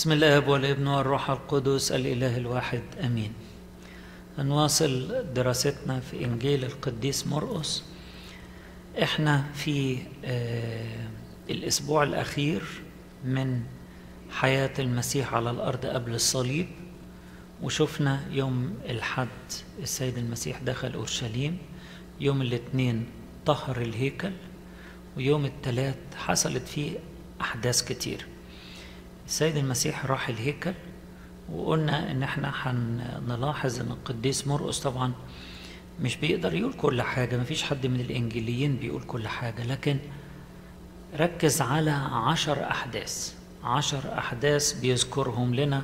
بسم الله والابن والروح القدس الإله الواحد أمين نواصل دراستنا في إنجيل القديس مرقس إحنا في آه الأسبوع الأخير من حياة المسيح على الأرض قبل الصليب وشفنا يوم الحد السيد المسيح دخل أورشليم يوم الاثنين طهر الهيكل ويوم الثلاث حصلت فيه أحداث كتير السيد المسيح راح الهيكل وقلنا ان احنا هنلاحظ ان القديس مرقس طبعا مش بيقدر يقول كل حاجة مفيش حد من الإنجيليين بيقول كل حاجة لكن ركز على عشر أحداث عشر أحداث بيذكرهم لنا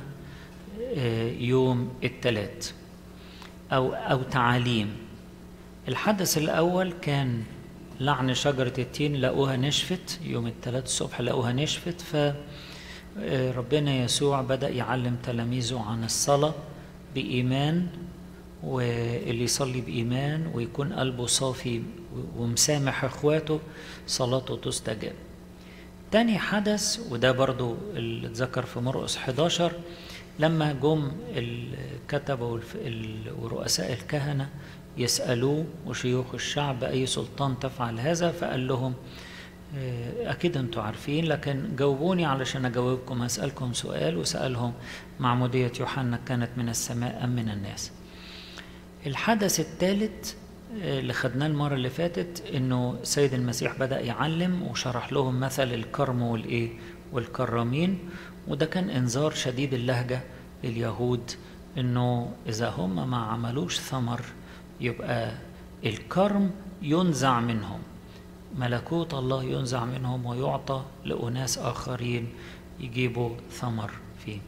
يوم الثلاث أو أو تعاليم الحدث الأول كان لعن شجرة التين لقوها نشفت يوم الثلاث الصبح لقوها نشفت ف ربنا يسوع بدأ يعلم تلاميذه عن الصلاة بإيمان واللي يصلي بإيمان ويكون قلبه صافي ومسامح إخواته صلاته تستجاب تاني حدث وده برضو اللي اتذكر في مرقس 11 لما جم الكتبة ورؤساء الكهنة يسألوه وشيوخ الشعب أي سلطان تفعل هذا فقال لهم أكيد أنتوا عارفين لكن جاوبوني علشان أجاوبكم هسألكم سؤال وسألهم معمودية يوحنا كانت من السماء أم من الناس الحدث الثالث اللي خدناه المرة اللي فاتت إنه سيد المسيح بدأ يعلم وشرح لهم مثل الكرم والإيه والكرامين وده كان إنذار شديد اللهجة لليهود إنه إذا هم ما عملوش ثمر يبقى الكرم ينزع منهم ملكوت الله ينزع منهم ويعطى لأناس آخرين يجيبوا ثمر فيه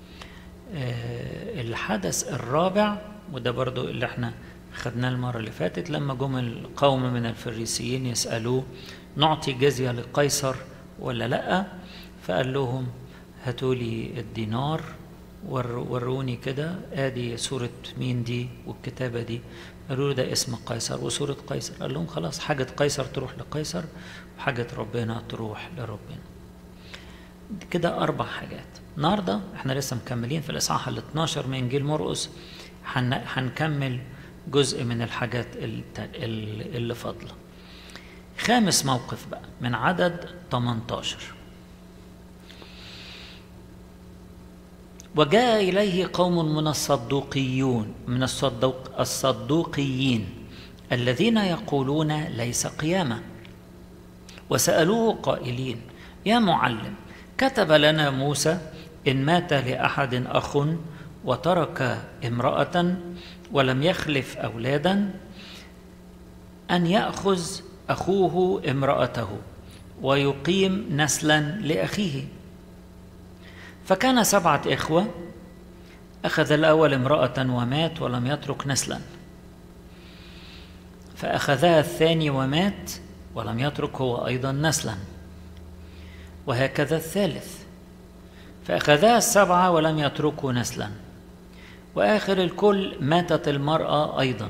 أه الحدث الرابع وده برضو اللي احنا خدناه المرة اللي فاتت لما جم القوم من الفريسيين يسألوه نعطي جزية لقيصر ولا لأ فقال لهم هاتوا لي الدينار وروني كده ادي صورة مين دي والكتابة دي قالوا له ده اسم قيصر وصورة قيصر قال لهم خلاص حاجة قيصر تروح لقيصر وحاجة ربنا تروح لربنا كده أربع حاجات النهاردة احنا لسه مكملين في الإصحاح ال 12 من إنجيل مرقس هنكمل جزء من الحاجات اللي فاضلة خامس موقف بقى من عدد 18 وجاء إليه قوم من الصدوقيون من الصدوق الصدوقيين الذين يقولون ليس قيامة وسألوه قائلين يا معلم كتب لنا موسى إن مات لأحد أخ وترك امرأة ولم يخلف أولادا أن يأخذ أخوه امرأته ويقيم نسلا لأخيه فكان سبعة إخوة أخذ الأول امرأة ومات ولم يترك نسلا فأخذها الثاني ومات ولم يترك هو أيضا نسلا وهكذا الثالث فأخذها السبعة ولم يتركوا نسلا وآخر الكل ماتت المرأة أيضا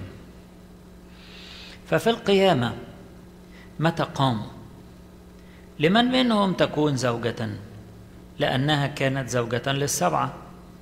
ففي القيامة متى قاموا لمن منهم تكون زوجة لأنها كانت زوجة للسبعة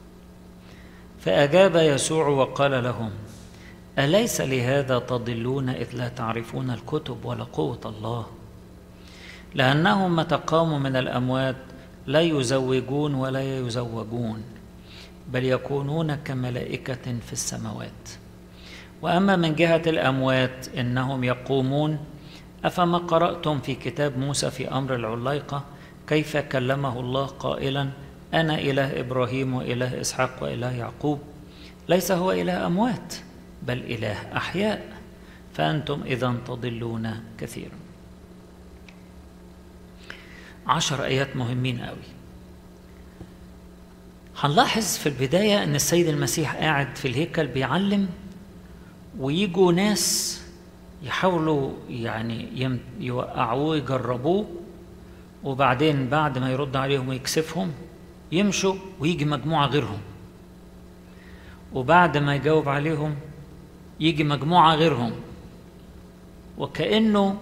فأجاب يسوع وقال لهم أليس لهذا تضلون إذ لا تعرفون الكتب ولا قوة الله لأنهم متى قاموا من الأموات لا يزوجون ولا يزوجون بل يكونون كملائكة في السماوات وأما من جهة الأموات إنهم يقومون أفما قرأتم في كتاب موسى في أمر العليقة كيف كلمه الله قائلا انا اله ابراهيم واله اسحاق واله يعقوب ليس هو اله اموات بل اله احياء فانتم اذا تضلون كثيرا عشر ايات مهمين قوي هنلاحظ في البدايه ان السيد المسيح قاعد في الهيكل بيعلم ويجوا ناس يحاولوا يعني يوقعوه يجربوه وبعدين بعد ما يرد عليهم ويكسفهم يمشوا ويجي مجموعة غيرهم وبعد ما يجاوب عليهم يجي مجموعة غيرهم وكأنه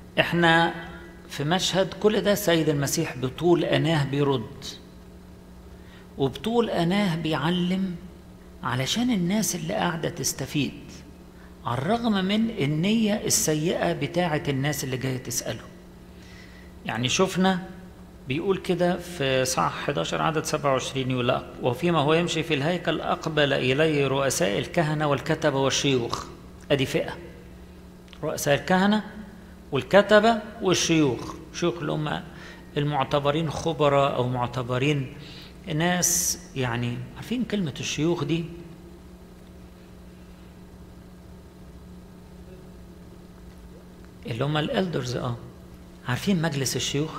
احنا في مشهد كل ده سيد المسيح بطول أناه بيرد وبطول أناه بيعلم علشان الناس اللي قاعدة تستفيد على الرغم من النية السيئة بتاعة الناس اللي جاية تسأله يعني شفنا بيقول كده في صح 11 عدد 27 يقول وفيما هو يمشي في الهيكل أقبل إليه رؤساء الكهنة والكتبة والشيوخ أدي فئة رؤساء الكهنة والكتبة والشيوخ شيوخ اللي هم المعتبرين خبراء أو معتبرين ناس يعني عارفين كلمة الشيوخ دي اللي هم الالدرز اه عارفين مجلس الشيوخ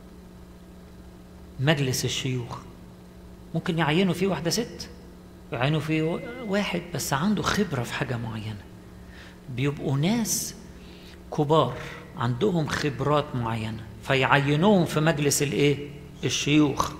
مجلس الشيوخ ممكن يعينوا فيه واحدة ست يعينوا فيه واحد بس عنده خبرة في حاجة معينة بيبقوا ناس كبار عندهم خبرات معينة فيعينوهم في مجلس الايه الشيوخ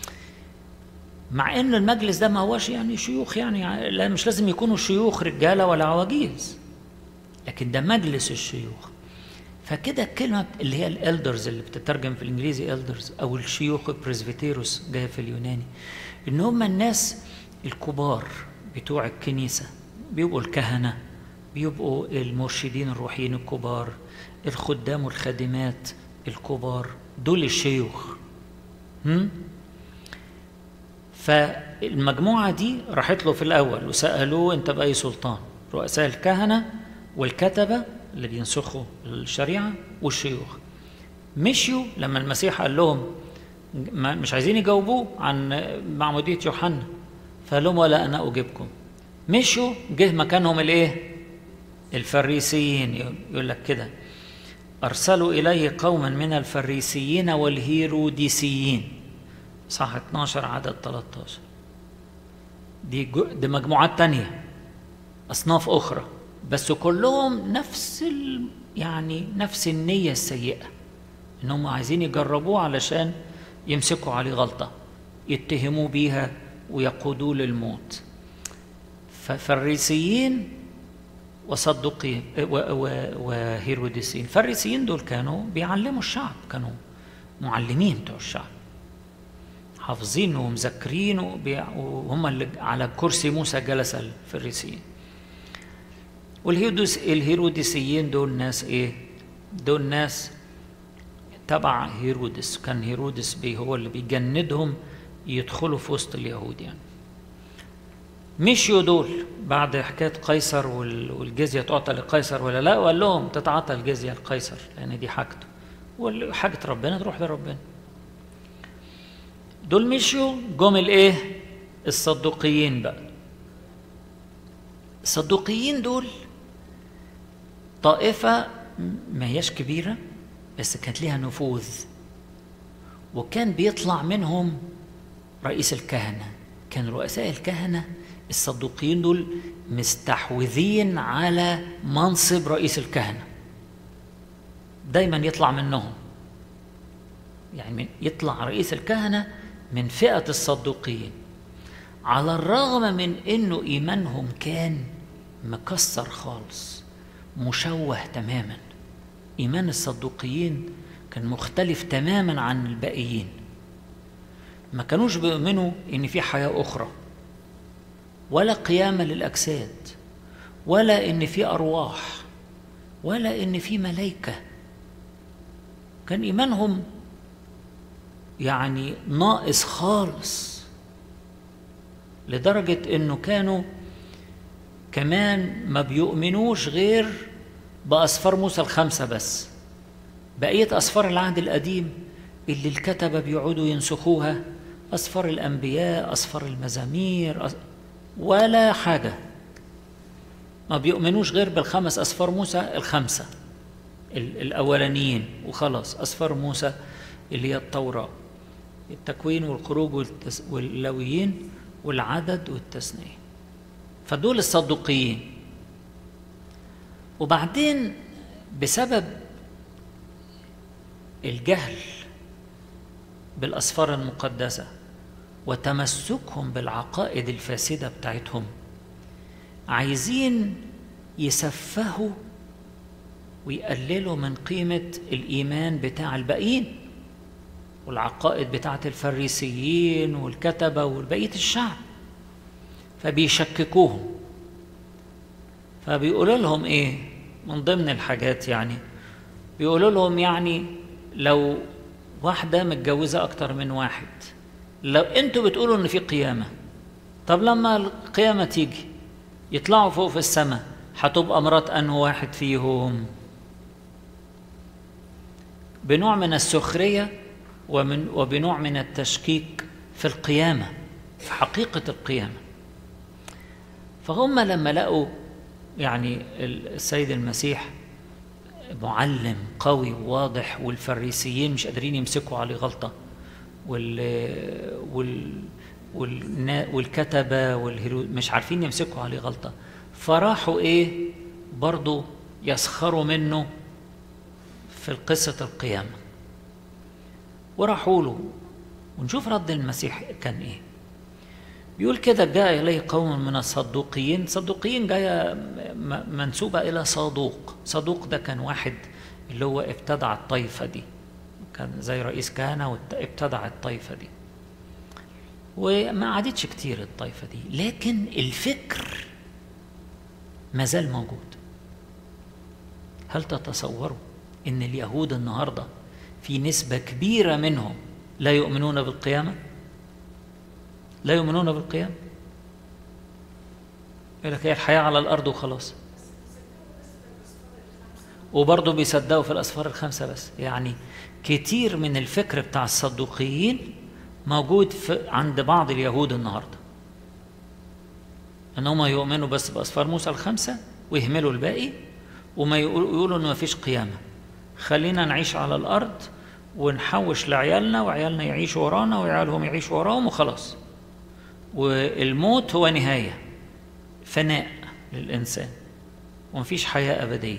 مع ان المجلس ده ما هوش يعني شيوخ يعني لا مش لازم يكونوا شيوخ رجاله ولا عواجيز لكن ده مجلس الشيوخ فكده الكلمه اللي هي الالدرز اللي بتترجم في الانجليزي الدرز او الشيوخ بريسبيتيروس جايه في اليوناني ان هم الناس الكبار بتوع الكنيسه بيبقوا الكهنه بيبقوا المرشدين الروحيين الكبار الخدام والخادمات الكبار دول الشيوخ هم؟ فالمجموعة دي راحت له في الأول وسألوه أنت بأي سلطان رؤساء الكهنة والكتبة اللي بينسخوا الشريعة والشيوخ مشيوا لما المسيح قال لهم مش عايزين يجاوبوه عن معمودية يوحنا فقال لهم ولا أنا أجيبكم مشوا جه مكانهم الإيه؟ الفريسيين يقول لك كده أرسلوا إليه قوما من الفريسيين والهيروديسيين صح 12 عدد 13 دي دي مجموعات تانية أصناف أخرى بس كلهم نفس ال يعني نفس النية السيئة إنهم عايزين يجربوه علشان يمسكوا عليه غلطة يتهموه بيها ويقودوه للموت فالفريسيين وصدقين وهيروديسيين الفريسيين دول كانوا بيعلموا الشعب كانوا معلمين بتوع الشعب حافظين ومذاكرين وهم اللي على كرسي موسى جلس الفريسيين والهيروديسيين دول ناس ايه دول ناس تبع هيرودس كان هيرودس بي هو اللي بيجندهم يدخلوا في وسط اليهود يعني مشيوا دول بعد حكاية قيصر والجزية تعطى لقيصر ولا لا وقال لهم تتعاطى الجزية لقيصر لأن دي حاجته وحاجة ربنا تروح لربنا دول مشيوا جم الايه الصدوقيين بقى الصدوقيين دول طائفة ما هياش كبيرة بس كانت ليها نفوذ وكان بيطلع منهم رئيس الكهنة كان رؤساء الكهنة الصدوقيين دول مستحوذين على منصب رئيس الكهنة دايما يطلع منهم يعني يطلع رئيس الكهنة من فئة الصدوقيين على الرغم من انه ايمانهم كان مكسر خالص مشوه تماما ايمان الصدوقيين كان مختلف تماما عن الباقيين ما كانوش بيؤمنوا ان في حياه اخرى ولا قيامه للاجساد ولا ان في ارواح ولا ان في ملائكه كان ايمانهم يعني ناقص خالص لدرجة انه كانوا كمان ما بيؤمنوش غير بأسفار موسى الخمسة بس بقية أسفار العهد القديم اللي الكتبة بيقعدوا ينسخوها أسفار الأنبياء أسفار المزامير ولا حاجة ما بيؤمنوش غير بالخمس أسفار موسى الخمسة الأولانيين وخلاص أسفار موسى اللي هي التوراة التكوين والخروج والتس... واللويين والعدد والتثنية فدول الصدوقيين وبعدين بسبب الجهل بالأسفار المقدسة وتمسكهم بالعقائد الفاسدة بتاعتهم عايزين يسفهوا ويقللوا من قيمة الإيمان بتاع الباقيين والعقائد بتاعة الفريسيين والكتبة وبقية الشعب فبيشككوهم فبيقولوا لهم ايه من ضمن الحاجات يعني بيقولوا لهم يعني لو واحدة متجوزة أكتر من واحد لو انتوا بتقولوا ان في قيامة طب لما القيامة تيجي يطلعوا فوق في السماء هتبقى مرات أنه واحد فيهم بنوع من السخرية ومن وبنوع من التشكيك في القيامة في حقيقة القيامة فهم لما لقوا يعني السيد المسيح معلم قوي وواضح والفريسيين مش قادرين يمسكوا عليه غلطة وال وال والكتبة والهرو مش عارفين يمسكوا عليه غلطة فراحوا ايه برضو يسخروا منه في قصة القيامة وراحوا له ونشوف رد المسيح كان ايه بيقول كده جاء إليه قوم من الصدوقيين صدوقيين جاية منسوبة إلى صادوق صادوق ده كان واحد اللي هو ابتدع الطائفة دي كان زي رئيس كهنة وابتدع الطائفة دي وما عادتش كتير الطائفة دي لكن الفكر ما زال موجود هل تتصوروا ان اليهود النهارده في نسبة كبيرة منهم لا يؤمنون بالقيامة لا يؤمنون بالقيامة يقول لك هي الحياة على الأرض وخلاص وبرضه بيصدقوا في الأسفار الخمسة بس يعني كتير من الفكر بتاع الصدوقيين موجود في عند بعض اليهود النهارده ان هم يؤمنوا بس باسفار موسى الخمسه ويهملوا الباقي وما يقولوا ان ما فيش قيامه خلينا نعيش على الارض ونحوش لعيالنا وعيالنا يعيشوا ورانا وعيالهم يعيشوا وراهم وخلاص والموت هو نهايه فناء للانسان ومفيش حياه ابديه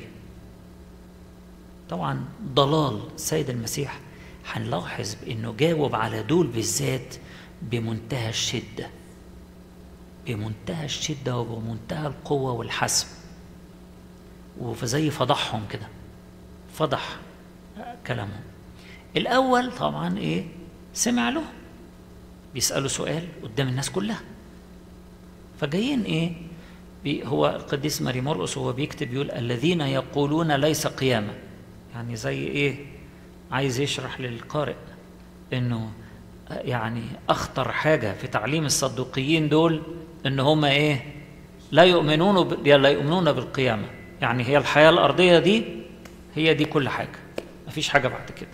طبعا ضلال السيد المسيح هنلاحظ انه جاوب على دول بالذات بمنتهى الشده بمنتهى الشده وبمنتهى القوه والحسم وفزي فضحهم كده فضح كلامهم الاول طبعا ايه سمع له بيسالوا سؤال قدام الناس كلها فجايين ايه هو القديس ماري مرقس وهو بيكتب يقول الذين يقولون ليس قيامه يعني زي ايه عايز يشرح للقارئ انه يعني اخطر حاجه في تعليم الصدوقيين دول ان هم ايه لا يؤمنون ب... لا يؤمنون بالقيامه يعني هي الحياه الارضيه دي هي دي كل حاجه مفيش حاجه بعد كده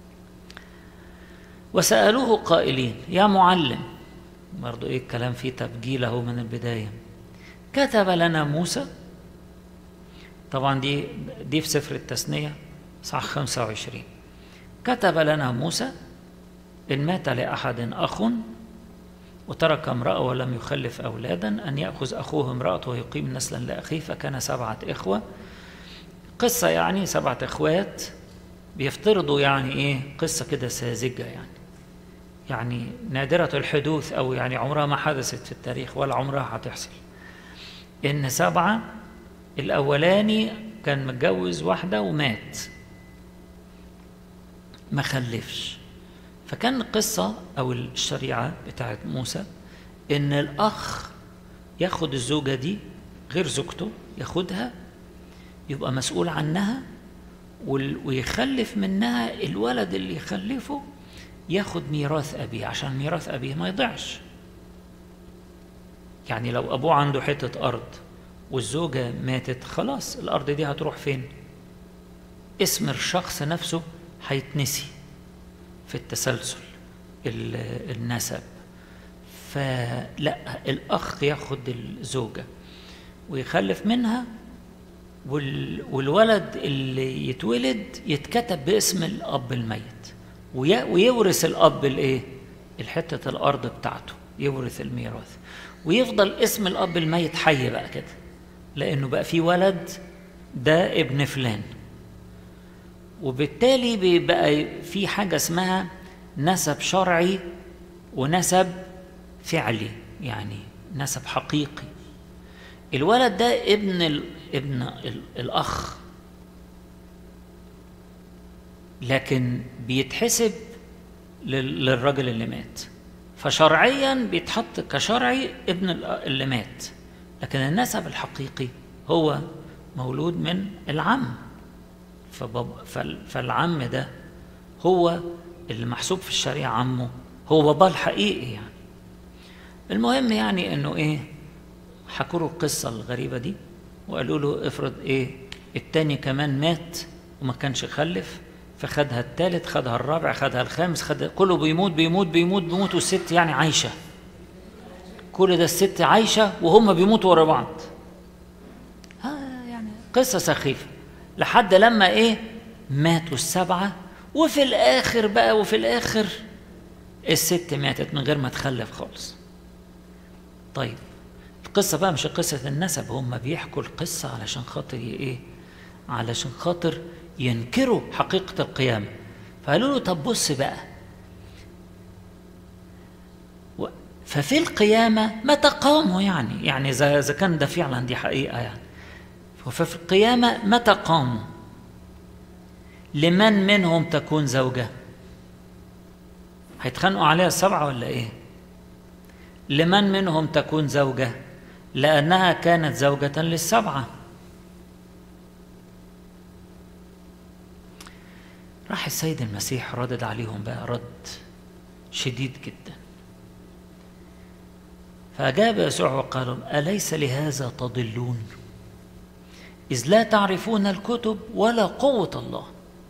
وسالوه قائلين يا معلم برضو ايه الكلام فيه تبجيل اهو من البدايه كتب لنا موسى طبعا دي دي في سفر التثنيه صح 25 كتب لنا موسى إن مات لأحد أخ وترك امرأة ولم يخلف أولادا أن يأخذ أخوه امرأته ويقيم نسلا لأخيه فكان سبعة إخوة قصة يعني سبعة إخوات بيفترضوا يعني إيه قصة كده ساذجة يعني يعني نادرة الحدوث أو يعني عمرها ما حدثت في التاريخ ولا عمرها هتحصل إن سبعة الأولاني كان متجوز واحدة ومات ما خلفش فكان القصة أو الشريعة بتاعت موسى إن الأخ ياخد الزوجة دي غير زوجته ياخدها يبقى مسؤول عنها ويخلف منها الولد اللي يخلفه ياخد ميراث أبيه عشان ميراث أبيه ما يضيعش يعني لو أبوه عنده حتة أرض والزوجة ماتت خلاص الأرض دي هتروح فين اسم الشخص نفسه هيتنسي في التسلسل النسب فلا الأخ ياخد الزوجة ويخلف منها والولد اللي يتولد يتكتب باسم الأب الميت ويورث الأب الإيه؟ الحتة الأرض بتاعته يورث الميراث ويفضل اسم الأب الميت حي بقى كده لأنه بقى في ولد ده ابن فلان وبالتالي بيبقى في حاجة اسمها نسب شرعي ونسب فعلي يعني نسب حقيقي الولد ده ابن ال... ابن ال... الأخ لكن بيتحسب للراجل اللي مات فشرعيا بيتحط كشرعي ابن اللي مات لكن النسب الحقيقي هو مولود من العم فالعم ده هو اللي محسوب في الشريعة عمه هو باباه الحقيقي يعني المهم يعني انه ايه حكوا له القصة الغريبة دي وقالوا له افرض ايه التاني كمان مات وما كانش خلف فخدها التالت خدها الرابع خدها الخامس خدها كله بيموت بيموت بيموت بيموت والست يعني عايشة كل ده الست عايشة وهم بيموتوا ورا بعض ها يعني قصة سخيفة لحد لما ايه ماتوا السبعة وفي الآخر بقى وفي الآخر الست ماتت من غير ما تخلف خالص طيب القصة بقى مش قصة النسب هم بيحكوا القصة علشان خاطر ايه علشان خاطر ينكروا حقيقة القيامة فقالوا له طب بص بقى ففي القيامة متى قاموا يعني يعني إذا كان ده فعلا دي حقيقة يعني ففي القيامة متى قاموا لمن منهم تكون زوجة هيتخانقوا عليها السبعة ولا إيه لمن منهم تكون زوجة لأنها كانت زوجة للسبعة راح السيد المسيح ردد عليهم بقى رد شديد جدا فأجاب يسوع وقال أليس لهذا تضلون إذ لا تعرفون الكتب ولا قوة الله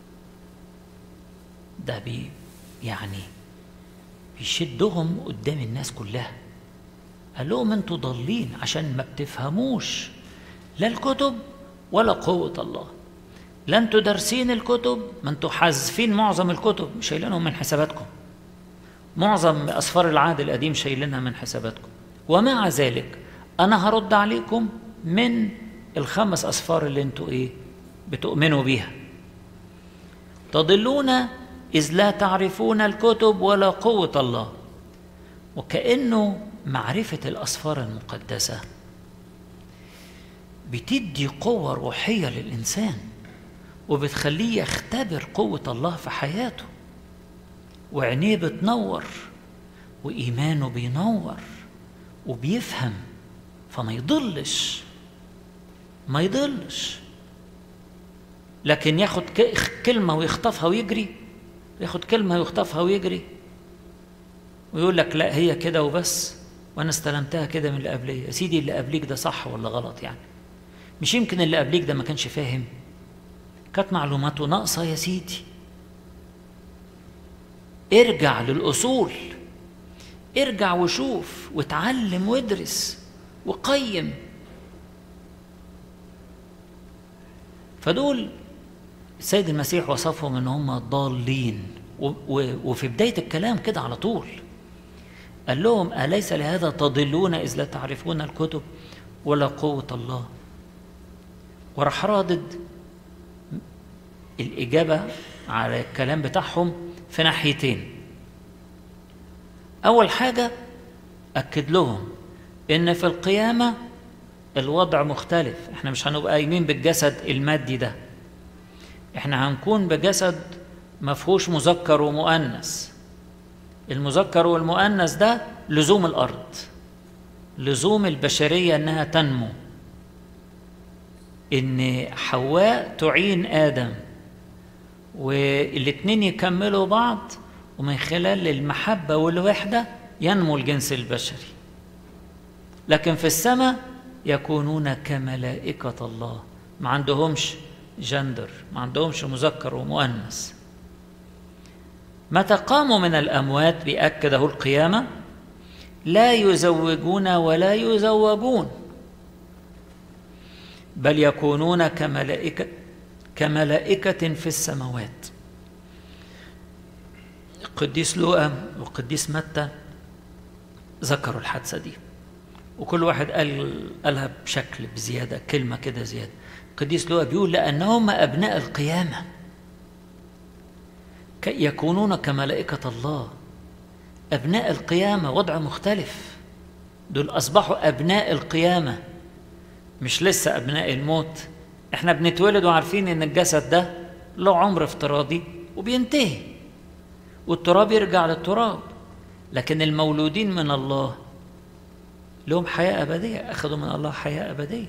ده بي يعني بيشدهم قدام الناس كلها قال لهم انتوا ضالين عشان ما بتفهموش لا الكتب ولا قوة الله لا انتوا دارسين الكتب ما انتوا حذفين معظم الكتب شايلينهم من حساباتكم معظم اسفار العهد القديم شايلينها من حساباتكم ومع ذلك انا هرد عليكم من الخمس اسفار اللي انتوا ايه بتؤمنوا بيها تضلون اذ لا تعرفون الكتب ولا قوه الله وكانه معرفه الاسفار المقدسه بتدي قوه روحيه للانسان وبتخليه يختبر قوة الله في حياته وعينيه بتنور وإيمانه بينور وبيفهم فما يضلش ما يضلش لكن ياخد كلمة ويخطفها ويجري ياخد كلمة ويخطفها ويجري ويقول لك لا هي كده وبس وانا استلمتها كده من اللي قبليه يا سيدي اللي قبليك ده صح ولا غلط يعني مش يمكن اللي قبليك ده ما كانش فاهم كانت معلوماته ناقصة يا سيدي ارجع للأصول ارجع وشوف وتعلم وادرس وقيم فدول السيد المسيح وصفهم ان هم ضالين وفي بداية الكلام كده على طول قال لهم أليس لهذا تضلون إذ لا تعرفون الكتب ولا قوة الله وراح رادد الإجابة على الكلام بتاعهم في ناحيتين أول حاجة أكد لهم إن في القيامة الوضع مختلف إحنا مش هنبقى قايمين بالجسد المادي ده إحنا هنكون بجسد مفهوش مذكر ومؤنث المذكر والمؤنث ده لزوم الأرض لزوم البشرية إنها تنمو إن حواء تعين آدم والاتنين يكملوا بعض ومن خلال المحبة والوحدة ينمو الجنس البشري لكن في السماء يكونون كملائكة الله ما عندهمش جندر ما عندهمش مذكر ومؤنث متى قاموا من الأموات بأكده القيامة لا يزوجون ولا يزوجون بل يكونون كملائكة كملائكة في السماوات القديس لوقا والقديس متى ذكروا الحادثة دي وكل واحد قال قالها بشكل بزيادة كلمة كده زيادة القديس لوقا بيقول لأنهم أبناء القيامة يكونون كملائكة الله أبناء القيامة وضع مختلف دول أصبحوا أبناء القيامة مش لسه أبناء الموت احنا بنتولد وعارفين ان الجسد ده له عمر افتراضي وبينتهي والتراب يرجع للتراب لكن المولودين من الله لهم حياة أبدية أخذوا من الله حياة أبدية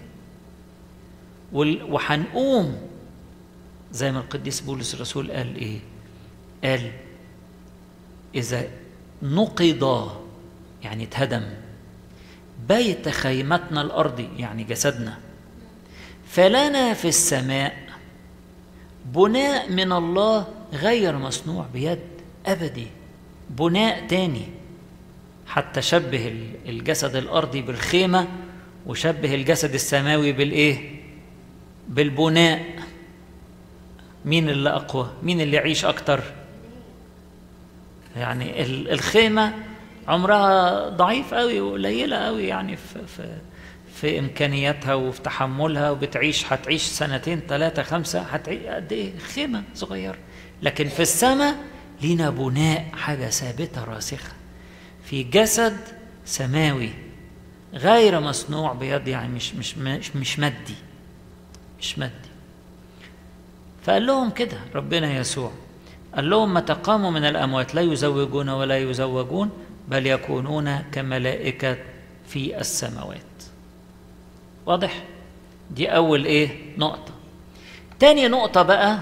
وحنقوم زي ما القديس بولس الرسول قال إيه قال إذا نقض يعني اتهدم بيت خيمتنا الأرضي يعني جسدنا فلنا في السماء بناء من الله غير مصنوع بيد أبدي بناء تاني حتى شبه الجسد الأرضي بالخيمة وشبه الجسد السماوي بالإيه؟ بالبناء مين اللي أقوى؟ مين اللي يعيش أكتر؟ يعني الخيمة عمرها ضعيف قوي وقليلة قوي يعني في, في, في إمكانياتها وفي تحملها وبتعيش هتعيش سنتين ثلاثة خمسة هتعيش قد إيه؟ خيمة صغيرة لكن في السماء لينا بناء حاجة ثابتة راسخة في جسد سماوي غير مصنوع بيد يعني مش مش مش, مش مادي مش مادي فقال لهم كده ربنا يسوع قال لهم متى قاموا من الأموات لا يزوجون ولا يزوجون بل يكونون كملائكة في السماوات واضح دي أول إيه نقطة تاني نقطة بقى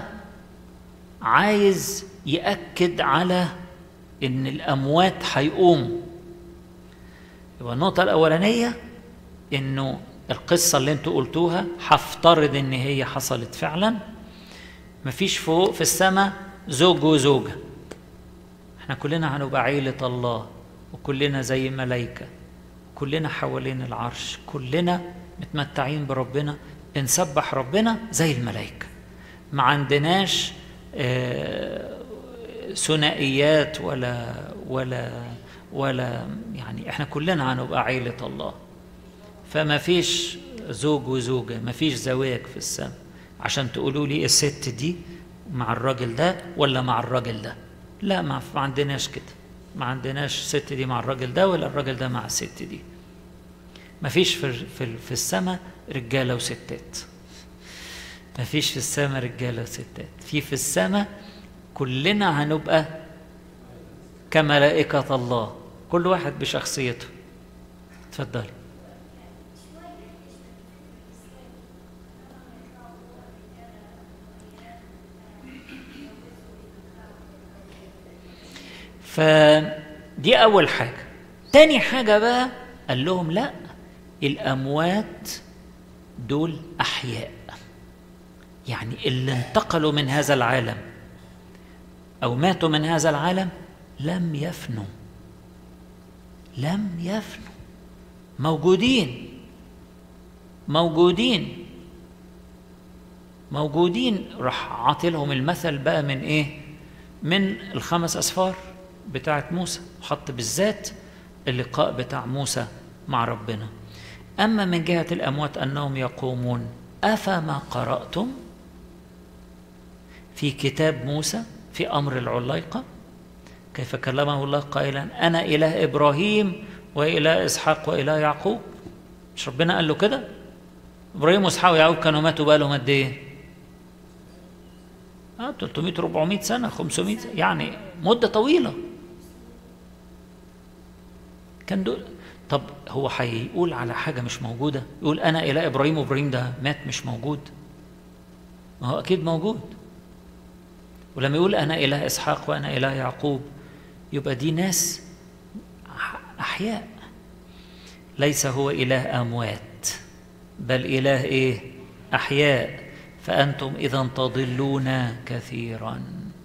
عايز يأكد على إن الأموات هيقوموا يبقى النقطة الأولانية إنه القصة اللي أنتوا قلتوها هفترض إن هي حصلت فعلا مفيش فوق في السماء زوج وزوجة احنا كلنا هنبقى عيلة الله وكلنا زي ملايكة كلنا حوالين العرش كلنا متمتعين بربنا بنسبح ربنا زي الملائكة ما عندناش آه ثنائيات ولا ولا ولا يعني احنا كلنا هنبقى عيلة الله فما فيش زوج وزوجة ما فيش زواج في السماء عشان تقولوا لي الست دي مع الراجل ده ولا مع الراجل ده لا ما عندناش كده ما عندناش الست دي مع الراجل ده ولا الراجل ده مع الست دي ما فيش في في, في السماء رجاله وستات ما فيش في السماء رجاله وستات في في السماء كلنا هنبقى كملائكة الله كل واحد بشخصيته اتفضلي فدي أول حاجة تاني حاجة بقى قال لهم لا الأموات دول أحياء يعني اللي انتقلوا من هذا العالم أو ماتوا من هذا العالم لم يفنوا لم يفنوا موجودين موجودين موجودين راح عاطلهم المثل بقى من ايه من الخمس اسفار بتاعت موسى وحط بالذات اللقاء بتاع موسى مع ربنا اما من جهه الاموات انهم يقومون افما قراتم في كتاب موسى في امر العليقه كيف كلمه الله قائلا انا اله ابراهيم واله اسحاق واله يعقوب مش ربنا قال له كده ابراهيم واسحاق ويعقوب كانوا ماتوا بقى لهم قد ايه آه 300 400 سنه 500 سنة. يعني مده طويله كان دول طب هو هيقول على حاجه مش موجوده يقول انا اله ابراهيم وابراهيم ده مات مش موجود ما هو اكيد موجود ولما يقول انا اله اسحاق وانا اله يعقوب يبقى دي ناس احياء ليس هو اله اموات بل اله ايه احياء فانتم اذا تضلون كثيرا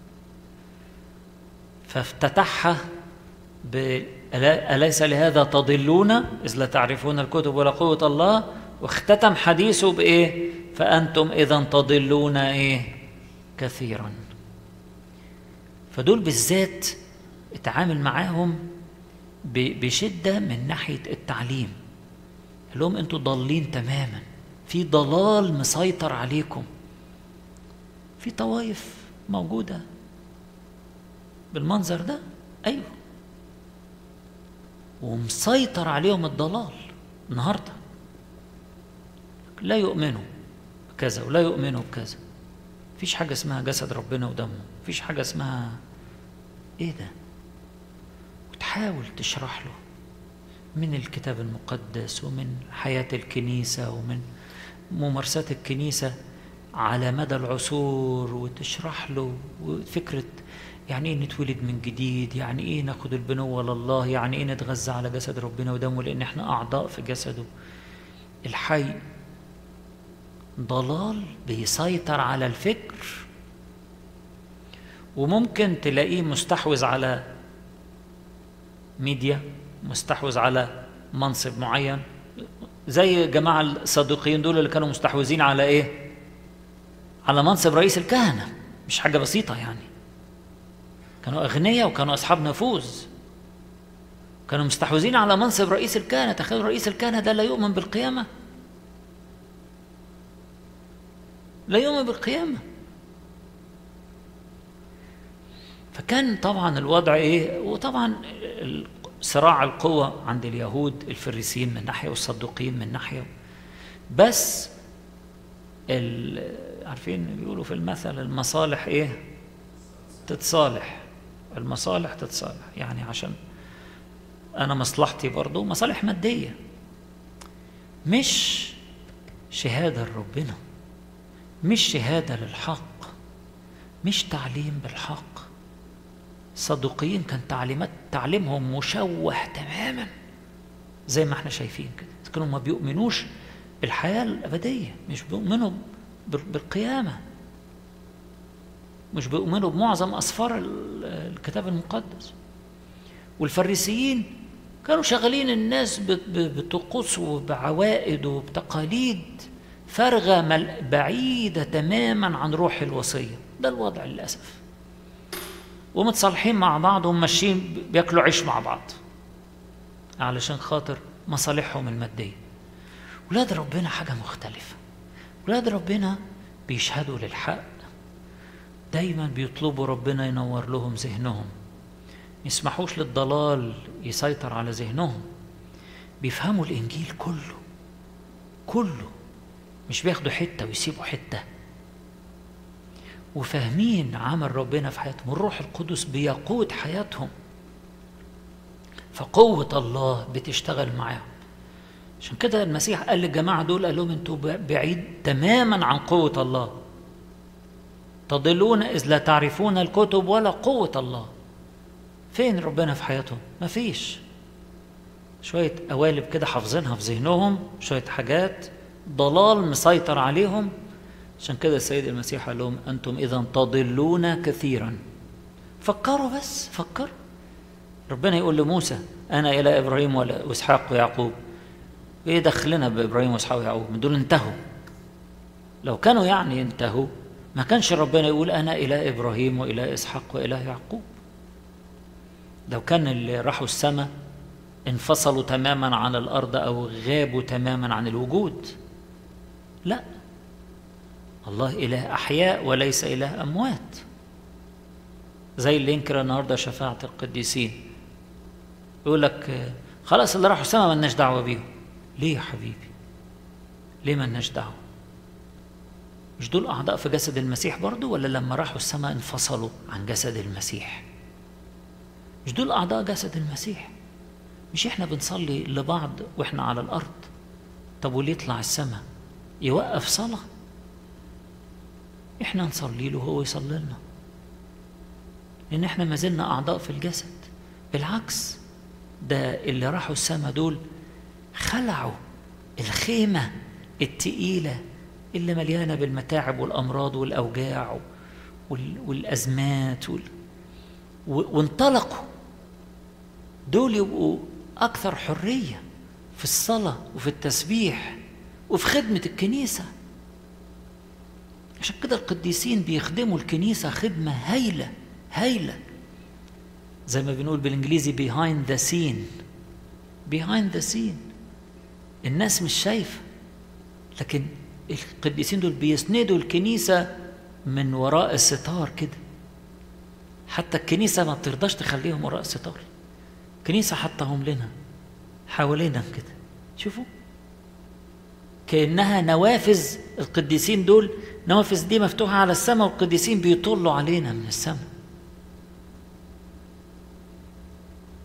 فافتتحها ب أليس لهذا تضلون إذ لا تعرفون الكتب ولا قوة الله واختتم حديثه بإيه فأنتم إذا تضلون إيه كثيرا فدول بالذات اتعامل معاهم بشدة من ناحية التعليم قال لهم انتوا ضالين تماما في ضلال مسيطر عليكم في طوائف موجودة بالمنظر ده أيوه ومسيطر عليهم الضلال النهارده لا يؤمنوا بكذا ولا يؤمنوا بكذا مفيش حاجة اسمها جسد ربنا ودمه مفيش حاجة اسمها ايه ده وتحاول تشرح له من الكتاب المقدس ومن حياة الكنيسة ومن ممارسات الكنيسة على مدى العصور وتشرح له فكرة يعني ايه نتولد من جديد يعني ايه ناخد البنوة لله يعني ايه نتغذى على جسد ربنا ودمه لان احنا اعضاء في جسده الحي ضلال بيسيطر على الفكر وممكن تلاقيه مستحوذ على ميديا مستحوذ على منصب معين زي جماعة الصديقين دول اللي كانوا مستحوذين على ايه على منصب رئيس الكهنة مش حاجة بسيطة يعني كانوا أغنياء وكانوا أصحاب نفوذ كانوا مستحوذين على منصب رئيس الكهنة تخيل رئيس الكهنة ده لا يؤمن بالقيامة لا يؤمن بالقيامة فكان طبعا الوضع ايه وطبعا صراع القوة عند اليهود الفريسيين من ناحية والصدوقيين من ناحية بس عارفين بيقولوا في المثل المصالح ايه تتصالح المصالح تتصالح يعني عشان انا مصلحتي برضو مصالح مادية مش شهادة لربنا مش شهادة للحق مش تعليم بالحق الصدوقيين كان تعليمات تعليمهم مشوه تماما زي ما احنا شايفين كده كانوا ما بيؤمنوش بالحياة الأبدية مش بيؤمنوا بالقيامة مش بيؤمنوا بمعظم أسفار الكتاب المقدس والفريسيين كانوا شغالين الناس بطقوس وبعوائد وبتقاليد فارغة بعيدة تماما عن روح الوصية ده الوضع للأسف ومتصالحين مع بعض وماشيين بياكلوا عيش مع بعض علشان خاطر مصالحهم المادية ولاد ربنا حاجة مختلفة ولاد ربنا بيشهدوا للحق دايما بيطلبوا ربنا ينور لهم ذهنهم يسمحوش للضلال يسيطر على ذهنهم بيفهموا الإنجيل كله كله مش بياخدوا حتة ويسيبوا حتة وفاهمين عمل ربنا في حياتهم الروح القدس بيقود حياتهم فقوة الله بتشتغل معاهم عشان كده المسيح قال للجماعة دول قال لهم انتوا بعيد تماما عن قوة الله تضلون إذ لا تعرفون الكتب ولا قوة الله فين ربنا في حياتهم مفيش شوية قوالب كده حافظينها في ذهنهم شوية حاجات ضلال مسيطر عليهم عشان كده السيد المسيح قال لهم أنتم إذا تضلون كثيرا فكروا بس فكروا ربنا يقول لموسى أنا إلى إبراهيم وإسحاق ويعقوب إيه دخلنا بإبراهيم وإسحاق ويعقوب من دول انتهوا لو كانوا يعني انتهوا ما كانش ربنا يقول أنا إلى إبراهيم وإلى إسحاق وإلى يعقوب لو كان اللي راحوا السماء انفصلوا تماما عن الأرض أو غابوا تماما عن الوجود لا الله إله أحياء وليس إله أموات زي اللي ينكر النهاردة شفاعة القديسين يقول لك خلاص اللي راحوا السماء مالناش دعوة بيهم ليه يا حبيبي ليه مالناش دعوة مش دول أعضاء في جسد المسيح برضو ولا لما راحوا السماء انفصلوا عن جسد المسيح مش دول أعضاء جسد المسيح مش احنا بنصلي لبعض واحنا على الأرض طب واللي يطلع السماء يوقف صلاة احنا نصلي له وهو يصلي لنا لأن احنا ما زلنا أعضاء في الجسد بالعكس ده اللي راحوا السماء دول خلعوا الخيمة التقيلة اللي مليانة بالمتاعب والأمراض والأوجاع والأزمات وال... وانطلقوا دول يبقوا أكثر حرية في الصلاة وفي التسبيح وفي خدمة الكنيسة عشان كده القديسين بيخدموا الكنيسة خدمة هايلة هايلة زي ما بنقول بالإنجليزي behind the scene behind the scene الناس مش شايفة لكن القديسين دول بيسندوا الكنيسة من وراء الستار كده حتى الكنيسة ما بترضاش تخليهم وراء الستار الكنيسة حطهم لنا حوالينا كده شوفوا كأنها نوافذ القديسين دول نوافذ دي مفتوحة على السماء والقديسين بيطلوا علينا من السماء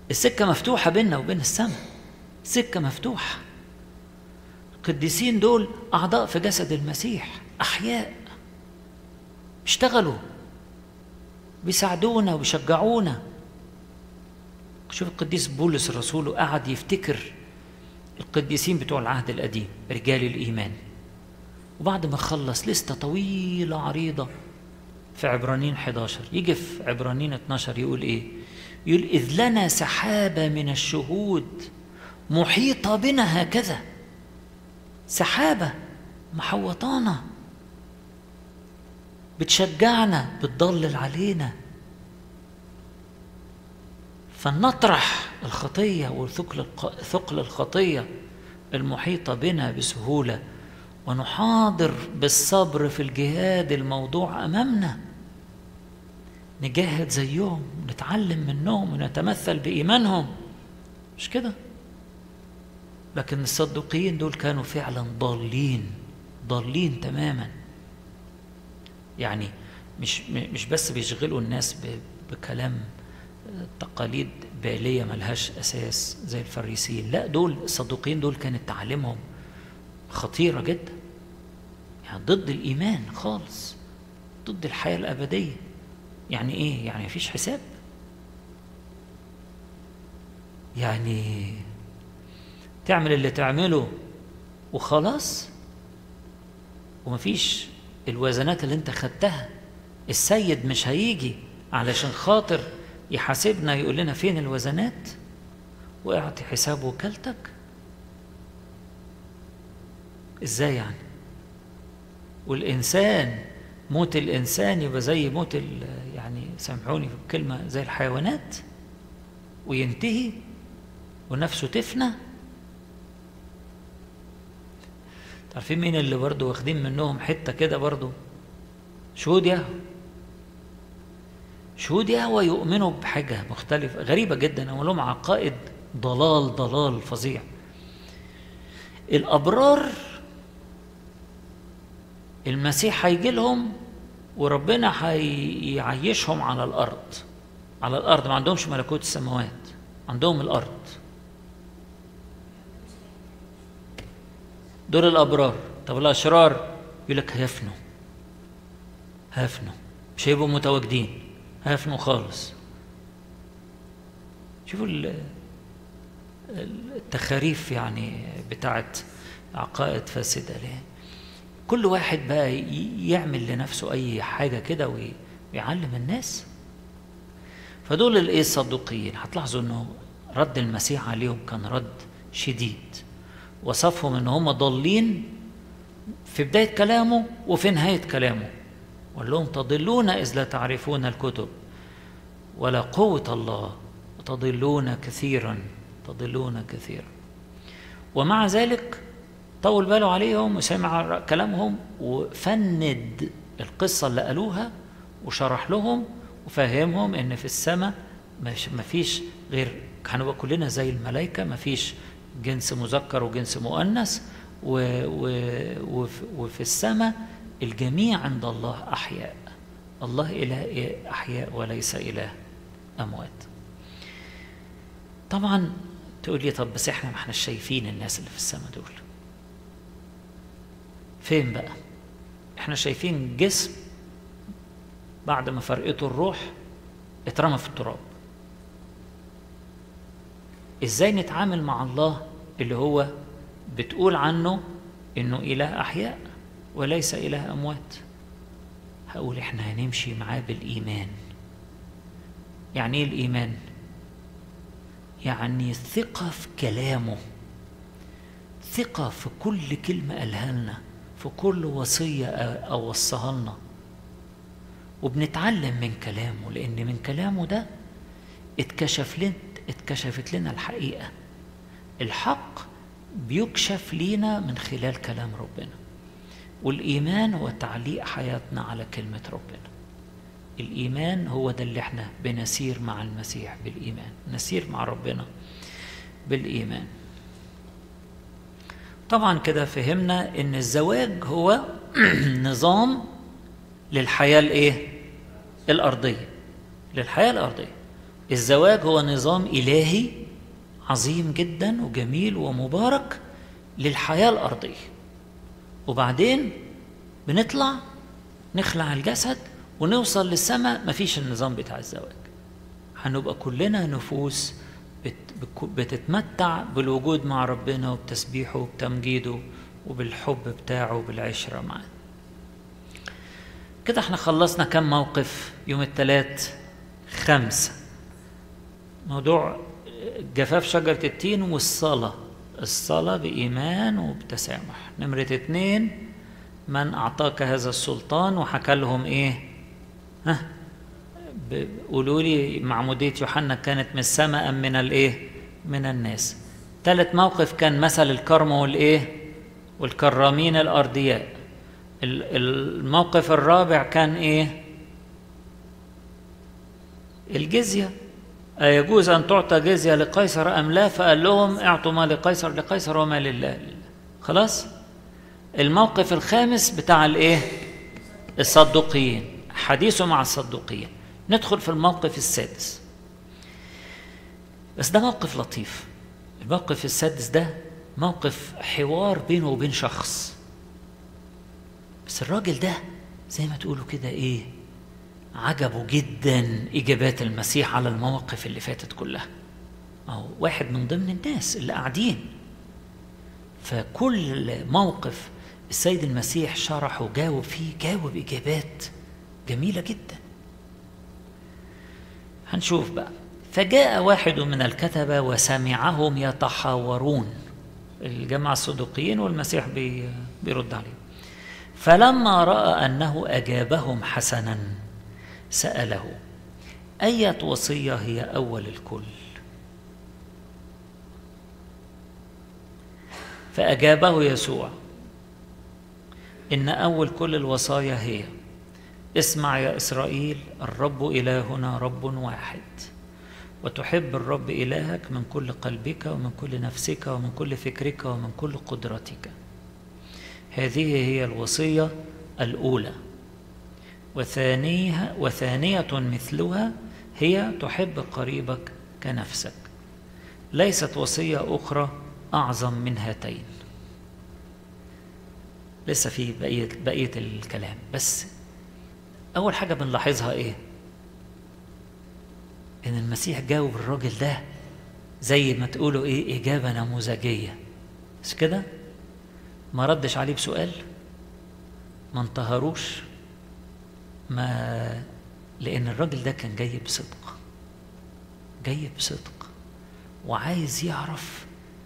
السكة مفتوحة بيننا وبين السماء سكة مفتوحة القديسين دول أعضاء في جسد المسيح أحياء اشتغلوا بيساعدونا وبيشجعونا شوف القديس بولس الرسول قعد يفتكر القديسين بتوع العهد القديم رجال الإيمان وبعد ما خلص لستة طويلة عريضة في عبرانين 11 يجي في عبرانين 12 يقول ايه يقول إذ لنا سحابة من الشهود محيطة بنا هكذا سحابة محوطانا بتشجعنا بتضلل علينا فنطرح الخطية وثقل ثقل الخطية المحيطة بنا بسهولة ونحاضر بالصبر في الجهاد الموضوع أمامنا نجاهد زيهم نتعلم منهم ونتمثل بإيمانهم مش كده لكن الصدقيين دول كانوا فعلا ضالين ضالين تماما يعني مش مش بس بيشغلوا الناس بكلام تقاليد بالية ملهاش أساس زي الفريسيين لا دول الصدوقيين دول كانت تعاليمهم خطيرة جدا يعني ضد الإيمان خالص ضد الحياة الأبدية يعني إيه؟ يعني مفيش حساب يعني تعمل اللي تعمله وخلاص ومفيش الوزنات اللي انت خدتها السيد مش هيجي علشان خاطر يحاسبنا يقول لنا فين الوزنات واعطي حساب وكالتك ازاي يعني والانسان موت الانسان يبقى زي موت يعني سامحوني في الكلمه زي الحيوانات وينتهي ونفسه تفنى عارفين مين اللي برضه واخدين منهم حته كده برضه شهود يهوه شهود يهوه يؤمنوا بحاجه مختلفه غريبه جدا هم لهم عقائد ضلال ضلال فظيع الابرار المسيح هيجي لهم وربنا هيعيشهم على الارض على الارض ما عندهمش ملكوت السماوات عندهم الارض دول الابرار طب الاشرار يقول لك هيفنوا هيفنوا مش هيبقوا متواجدين هيفنوا خالص شوفوا التخاريف يعني بتاعت عقائد فاسده ليه كل واحد بقى يعمل لنفسه اي حاجه كده ويعلم الناس فدول الايه الصدوقيين هتلاحظوا انه رد المسيح عليهم كان رد شديد وصفهم ان هم ضالين في بدايه كلامه وفي نهايه كلامه وقال لهم تضلون اذ لا تعرفون الكتب ولا قوه الله وتضلون كثيرا تضلون كثيرا ومع ذلك طول باله عليهم وسمع كلامهم وفند القصة اللي قالوها وشرح لهم وفهمهم ان في السماء ما فيش غير هنبقى كلنا زي الملائكة ما فيش جنس مذكر وجنس مؤنث و و وفي, وفي السماء الجميع عند الله أحياء الله إله أحياء وليس إله أموات طبعا تقول لي طب بس احنا ما احنا شايفين الناس اللي في السماء دول فين بقى احنا شايفين جسم بعد ما فرقته الروح اترمى في التراب ازاي نتعامل مع الله اللي هو بتقول عنه انه اله احياء وليس اله اموات هقول احنا هنمشي معاه بالايمان يعني ايه الايمان يعني ثقه في كلامه ثقه في كل كلمه قالها لنا في كل وصيه اوصاها لنا وبنتعلم من كلامه لان من كلامه ده اتكشف لنا اتكشفت لنا الحقيقه الحق بيكشف لينا من خلال كلام ربنا والايمان هو تعليق حياتنا على كلمه ربنا الايمان هو ده اللي احنا بنسير مع المسيح بالايمان نسير مع ربنا بالايمان طبعا كده فهمنا ان الزواج هو نظام للحياه الايه الارضيه للحياه الارضيه الزواج هو نظام إلهي عظيم جدا وجميل ومبارك للحياة الأرضية وبعدين بنطلع نخلع الجسد ونوصل للسماء مفيش النظام بتاع الزواج هنبقى كلنا نفوس بتتمتع بالوجود مع ربنا وبتسبيحه وبتمجيده وبالحب بتاعه وبالعشرة معاه كده احنا خلصنا كم موقف يوم الثلاث خمسة موضوع جفاف شجرة التين والصلاة الصلاة بإيمان وبتسامح نمرة اتنين من أعطاك هذا السلطان وحكى لهم إيه ها قولوا لي معمودية يوحنا كانت من السماء أم من الإيه من الناس ثالث موقف كان مثل الكرم والإيه والكرامين الأرضياء الموقف الرابع كان إيه الجزية أيجوز أن تعطى جزية لقيصر أم لا فقال لهم اعطوا ما لقيصر لقيصر وما لله خلاص الموقف الخامس بتاع الايه الصدوقيين حديثه مع الصدوقيين ندخل في الموقف السادس بس ده موقف لطيف الموقف السادس ده موقف حوار بينه وبين شخص بس الراجل ده زي ما تقولوا كده ايه عجبه جدا اجابات المسيح على المواقف اللي فاتت كلها أو واحد من ضمن الناس اللي قاعدين فكل موقف السيد المسيح شرح وجاوب فيه جاوب إجابات جميلة جدا هنشوف بقى فجاء واحد من الكتبة وسمعهم يتحاورون الجماعة الصدوقيين والمسيح بيرد عليهم فلما رأى أنه أجابهم حسنا سأله أية وصية هي أول الكل فأجابه يسوع إن أول كل الوصايا هي اسمع يا إسرائيل الرب إلهنا رب واحد وتحب الرب إلهك من كل قلبك ومن كل نفسك ومن كل فكرك ومن كل قدرتك هذه هي الوصية الأولى وثانيها وثانية مثلها هي تحب قريبك كنفسك ليست وصية أخرى أعظم من هاتين لسه في بقية بقية الكلام بس أول حاجة بنلاحظها إيه؟ إن المسيح جاوب الراجل ده زي ما تقولوا إيه إجابة نموذجية مش كده؟ ما ردش عليه بسؤال ما انتهروش ما لأن الراجل ده كان جاي بصدق جاي بصدق وعايز يعرف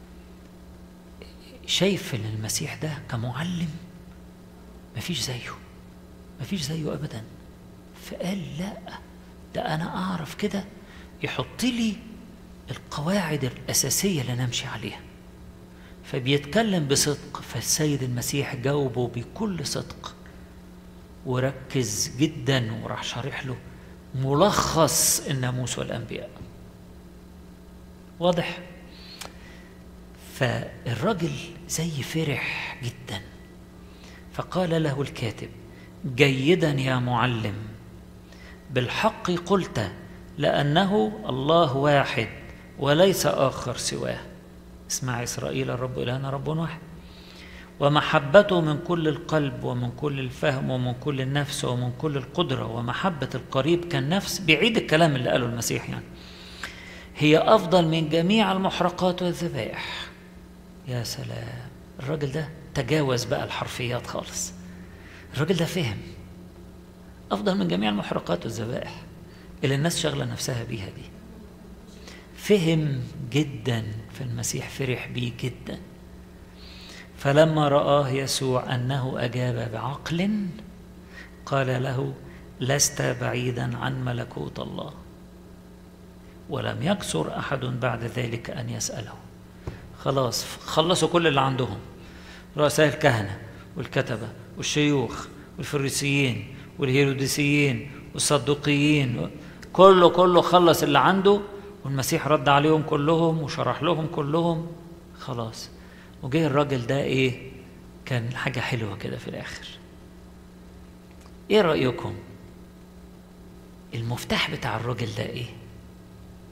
شايف ان المسيح ده كمعلم مفيش زيه مفيش زيه ابدا فقال لا ده انا اعرف كده يحط لي القواعد الاساسيه اللي نمشي عليها فبيتكلم بصدق فالسيد المسيح جاوبه بكل صدق وركز جدا وراح شارح له ملخص الناموس والانبياء واضح فالراجل زي فرح جدا فقال له الكاتب جيدا يا معلم بالحق قلت لانه الله واحد وليس اخر سواه اسمع اسرائيل الرب الهنا رب واحد ومحبته من كل القلب ومن كل الفهم ومن كل النفس ومن كل القدرة ومحبة القريب كالنفس بعيد الكلام اللي قاله المسيح يعني هي أفضل من جميع المحرقات والذبائح يا سلام الراجل ده تجاوز بقى الحرفيات خالص الراجل ده فهم أفضل من جميع المحرقات والذبائح اللي الناس شغلة نفسها بيها دي فهم جدا في المسيح فرح بيه جدا فلما رآه يسوع أنه أجاب بعقل قال له لست بعيدا عن ملكوت الله ولم يكسر أحد بعد ذلك أن يسأله خلاص خلصوا كل اللي عندهم رؤساء الكهنة والكتبة والشيوخ والفريسيين والهيروديسيين والصدوقيين كله كله خلص اللي عنده والمسيح رد عليهم كلهم وشرح لهم كلهم خلاص وجه الراجل ده ايه كان حاجة حلوة كده في الآخر ايه رأيكم المفتاح بتاع الراجل ده ايه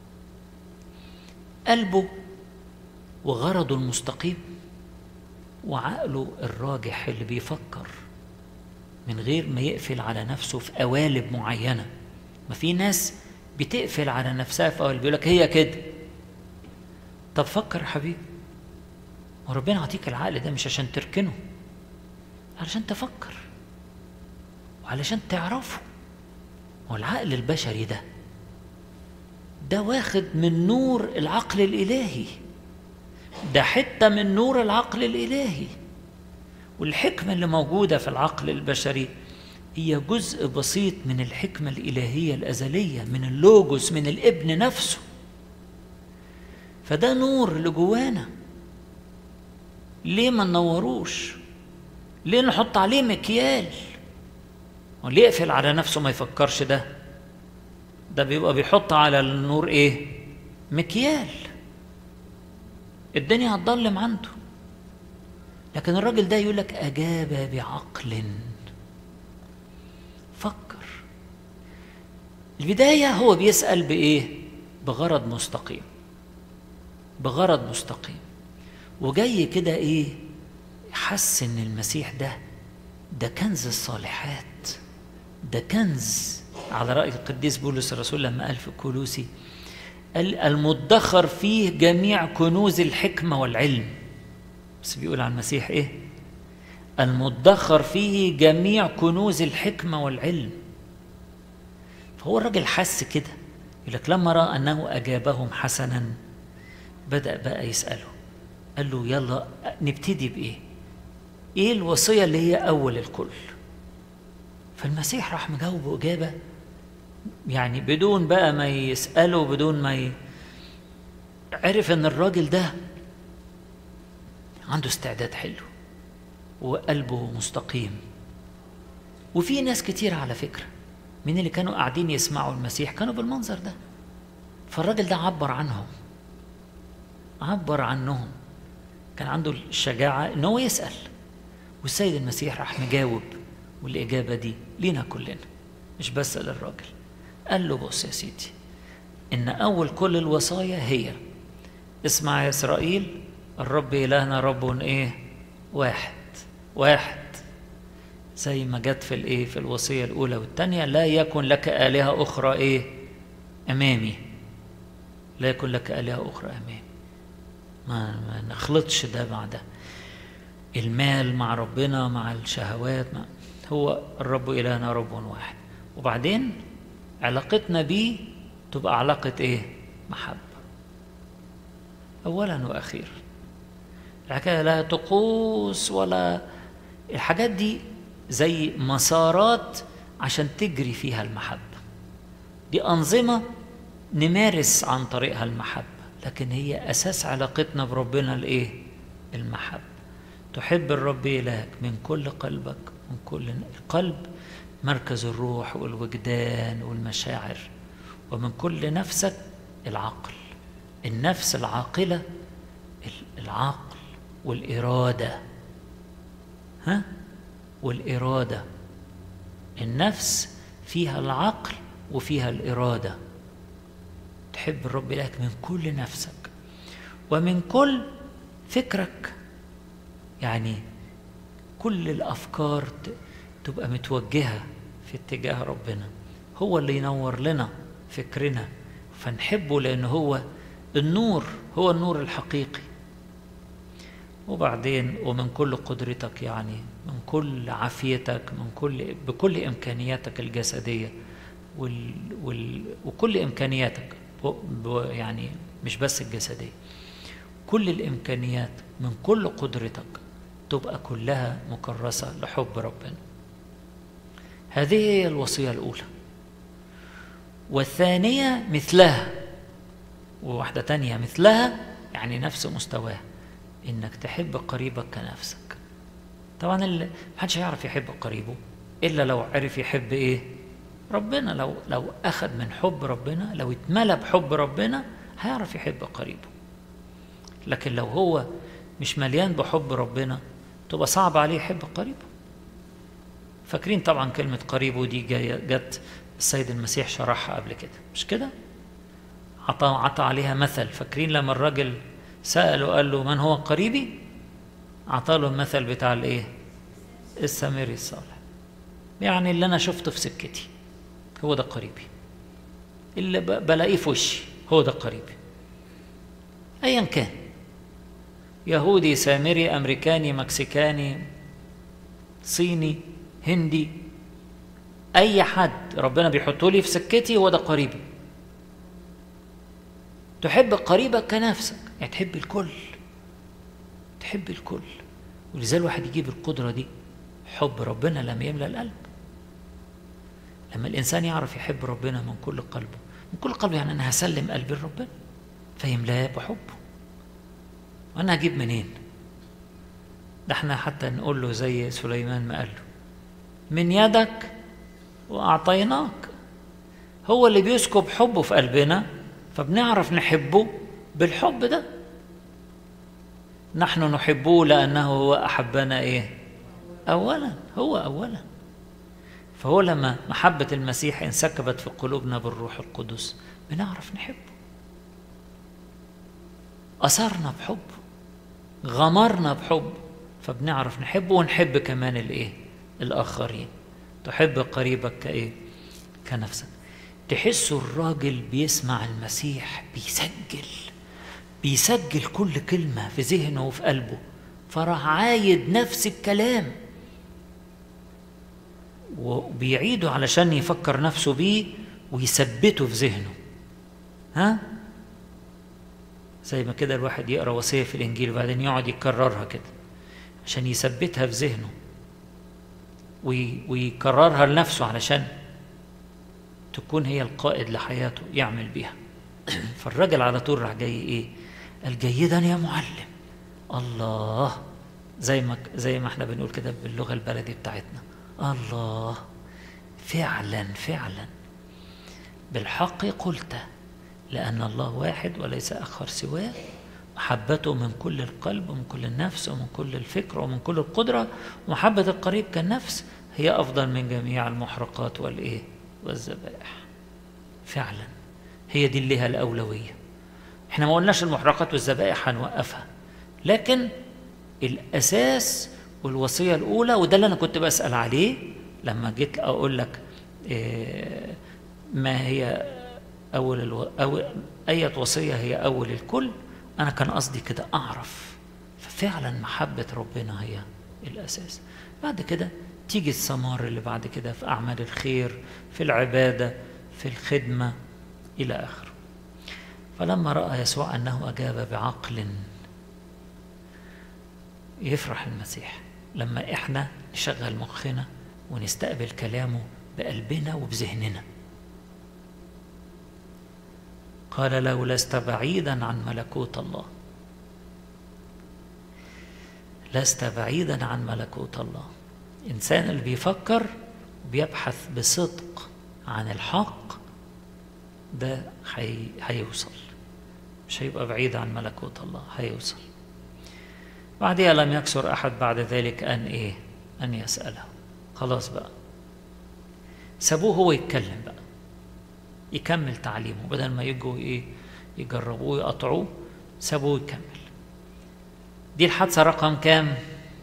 قلبه وغرضه المستقيم وعقله الراجح اللي بيفكر من غير ما يقفل على نفسه في قوالب معينة ما في ناس بتقفل على نفسها في قوالب بيقول لك هي كده طب فكر يا حبيبي وربنا يعطيك العقل ده مش عشان تركنه علشان تفكر وعلشان تعرفه والعقل البشري ده ده واخد من نور العقل الإلهي ده حتة من نور العقل الإلهي والحكمة اللي موجودة في العقل البشري هي جزء بسيط من الحكمة الإلهية الأزلية من اللوجوس من الابن نفسه فده نور اللي جوانا ليه ما ننوروش ليه نحط عليه مكيال واللي يقفل على نفسه ما يفكرش ده ده بيبقى بيحط على النور ايه مكيال الدنيا هتضلم عنده لكن الراجل ده يقول لك اجاب بعقل فكر البدايه هو بيسال بايه بغرض مستقيم بغرض مستقيم وجاي كده ايه حس ان المسيح ده ده كنز الصالحات ده كنز على رأي القديس بولس الرسول لما قال في كولوسي قال المدخر فيه جميع كنوز الحكمة والعلم بس بيقول عن المسيح ايه المدخر فيه جميع كنوز الحكمة والعلم فهو الراجل حس كده يقول لك لما رأى أنه أجابهم حسنا بدأ بقى يسأله قال له يلا نبتدي بإيه إيه الوصية اللي هي أول الكل فالمسيح راح مجاوبه إجابة يعني بدون بقى ما يسأله بدون ما ي... عرف ان الراجل ده عنده استعداد حلو وقلبه مستقيم وفي ناس كتير على فكرة من اللي كانوا قاعدين يسمعوا المسيح كانوا بالمنظر ده فالراجل ده عبر عنهم عبر عنهم كان عنده الشجاعة ان هو يسأل والسيد المسيح راح مجاوب والإجابة دي لينا كلنا مش بس للراجل قال له بص يا سيدي إن أول كل الوصايا هي اسمع يا إسرائيل الرب إلهنا رب إيه واحد واحد زي ما جت في الإيه في الوصية الأولى والثانية لا يكن لك آلهة أخرى إيه أمامي لا يكن لك آلهة أخرى أمامي ما, ما نخلطش ده مع ده المال مع ربنا مع الشهوات مع هو الرب إلهنا رب واحد وبعدين علاقتنا بيه تبقى علاقة إيه؟ محبة أولا وأخيرا الحكاية لا طقوس ولا الحاجات دي زي مسارات عشان تجري فيها المحبة دي أنظمة نمارس عن طريقها المحبة لكن هي أساس علاقتنا بربنا الإيه؟ المحبة تحب الرب إلهك من كل قلبك من كل القلب مركز الروح والوجدان والمشاعر ومن كل نفسك العقل النفس العاقلة العقل والإرادة ها والإرادة النفس فيها العقل وفيها الإرادة تحب الرب إلهك من كل نفسك ومن كل فكرك يعني كل الافكار تبقى متوجهه في اتجاه ربنا هو اللي ينور لنا فكرنا فنحبه لان هو النور هو النور الحقيقي وبعدين ومن كل قدرتك يعني من كل عافيتك من كل بكل امكانياتك الجسديه وال وال وكل امكانياتك يعني مش بس الجسديه كل الامكانيات من كل قدرتك تبقى كلها مكرسة لحب ربنا هذه هي الوصية الأولى والثانية مثلها وواحدة تانية مثلها يعني نفس مستواها إنك تحب قريبك كنفسك طبعا اللي محدش هيعرف يحب قريبه إلا لو عرف يحب إيه ربنا لو لو أخذ من حب ربنا لو اتملى بحب ربنا هيعرف يحب قريبه لكن لو هو مش مليان بحب ربنا تبقى صعب عليه يحب قريبه فاكرين طبعا كلمة قريبه دي جاية جت السيد المسيح شرحها قبل كده مش كده عطى عطى عليها مثل فاكرين لما الراجل سأله قال له من هو قريبي عطى له المثل بتاع الايه السامري الصالح يعني اللي انا شفته في سكتي هو ده قريبي اللي بلاقيه في وشي هو ده قريبي ايا كان يهودي سامري امريكاني مكسيكاني صيني هندي اي حد ربنا بيحطه لي في سكتي هو ده قريبي تحب قريبك كنفسك يعني تحب الكل تحب الكل ولذلك الواحد يجيب القدرة دي حب ربنا لما يملأ القلب لما الإنسان يعرف يحب ربنا من كل قلبه من كل قلبه يعني أنا هسلم قلبي لربنا فيملاه بحبه وأنا هجيب منين ده احنا حتى نقول له زي سليمان ما قال له من يدك وأعطيناك هو اللي بيسكب حبه في قلبنا فبنعرف نحبه بالحب ده نحن نحبه لأنه هو أحبنا إيه أولا هو أولا فهو لما محبة المسيح انسكبت في قلوبنا بالروح القدس بنعرف نحبه أثرنا بحب غمرنا بحب فبنعرف نحبه ونحب كمان الإيه الآخرين تحب قريبك كإيه كنفسك تحسوا الراجل بيسمع المسيح بيسجل بيسجل كل كلمة في ذهنه وفي قلبه فراح عايد نفس الكلام وبيعيده علشان يفكر نفسه بيه ويثبته في ذهنه ها زي ما كده الواحد يقرا وصيه في الانجيل وبعدين يقعد يكررها كده عشان يثبتها في ذهنه ويكررها لنفسه علشان تكون هي القائد لحياته يعمل بيها فالراجل على طول راح جاي ايه قال جيدا يا معلم الله زي ما زي ما احنا بنقول كده باللغه البلدي بتاعتنا الله فعلا فعلا بالحق قلت لأن الله واحد وليس آخر سواه محبته من كل القلب ومن كل النفس ومن كل الفكر ومن كل القدرة ومحبة القريب كالنفس هي أفضل من جميع المحرقات والإيه والذبائح فعلا هي دي اللي لها الأولوية احنا ما قلناش المحرقات والذبائح هنوقفها لكن الأساس والوصية الأولى وده اللي أنا كنت بسأل عليه لما جيت أقول لك إيه ما هي أول الو... أو أية وصية هي أول الكل أنا كان قصدي كده أعرف ففعلا محبة ربنا هي الأساس بعد كده تيجي الثمار اللي بعد كده في أعمال الخير في العبادة في الخدمة إلى آخره فلما رأى يسوع أنه أجاب بعقل يفرح المسيح لما إحنا نشغل مخنا ونستقبل كلامه بقلبنا وبذهننا قال له لست بعيدا عن ملكوت الله لست بعيدا عن ملكوت الله الإنسان اللي بيفكر وبيبحث بصدق عن الحق ده حي... هيوصل مش هيبقى بعيد عن ملكوت الله هيوصل بعدها لم يكسر أحد بعد ذلك أن إيه أن يسأله خلاص بقى سابوه هو يتكلم بقى يكمل تعليمه بدل ما يجوا إيه يجربوه يقطعوه سابوه يكمل دي الحادثة رقم كام؟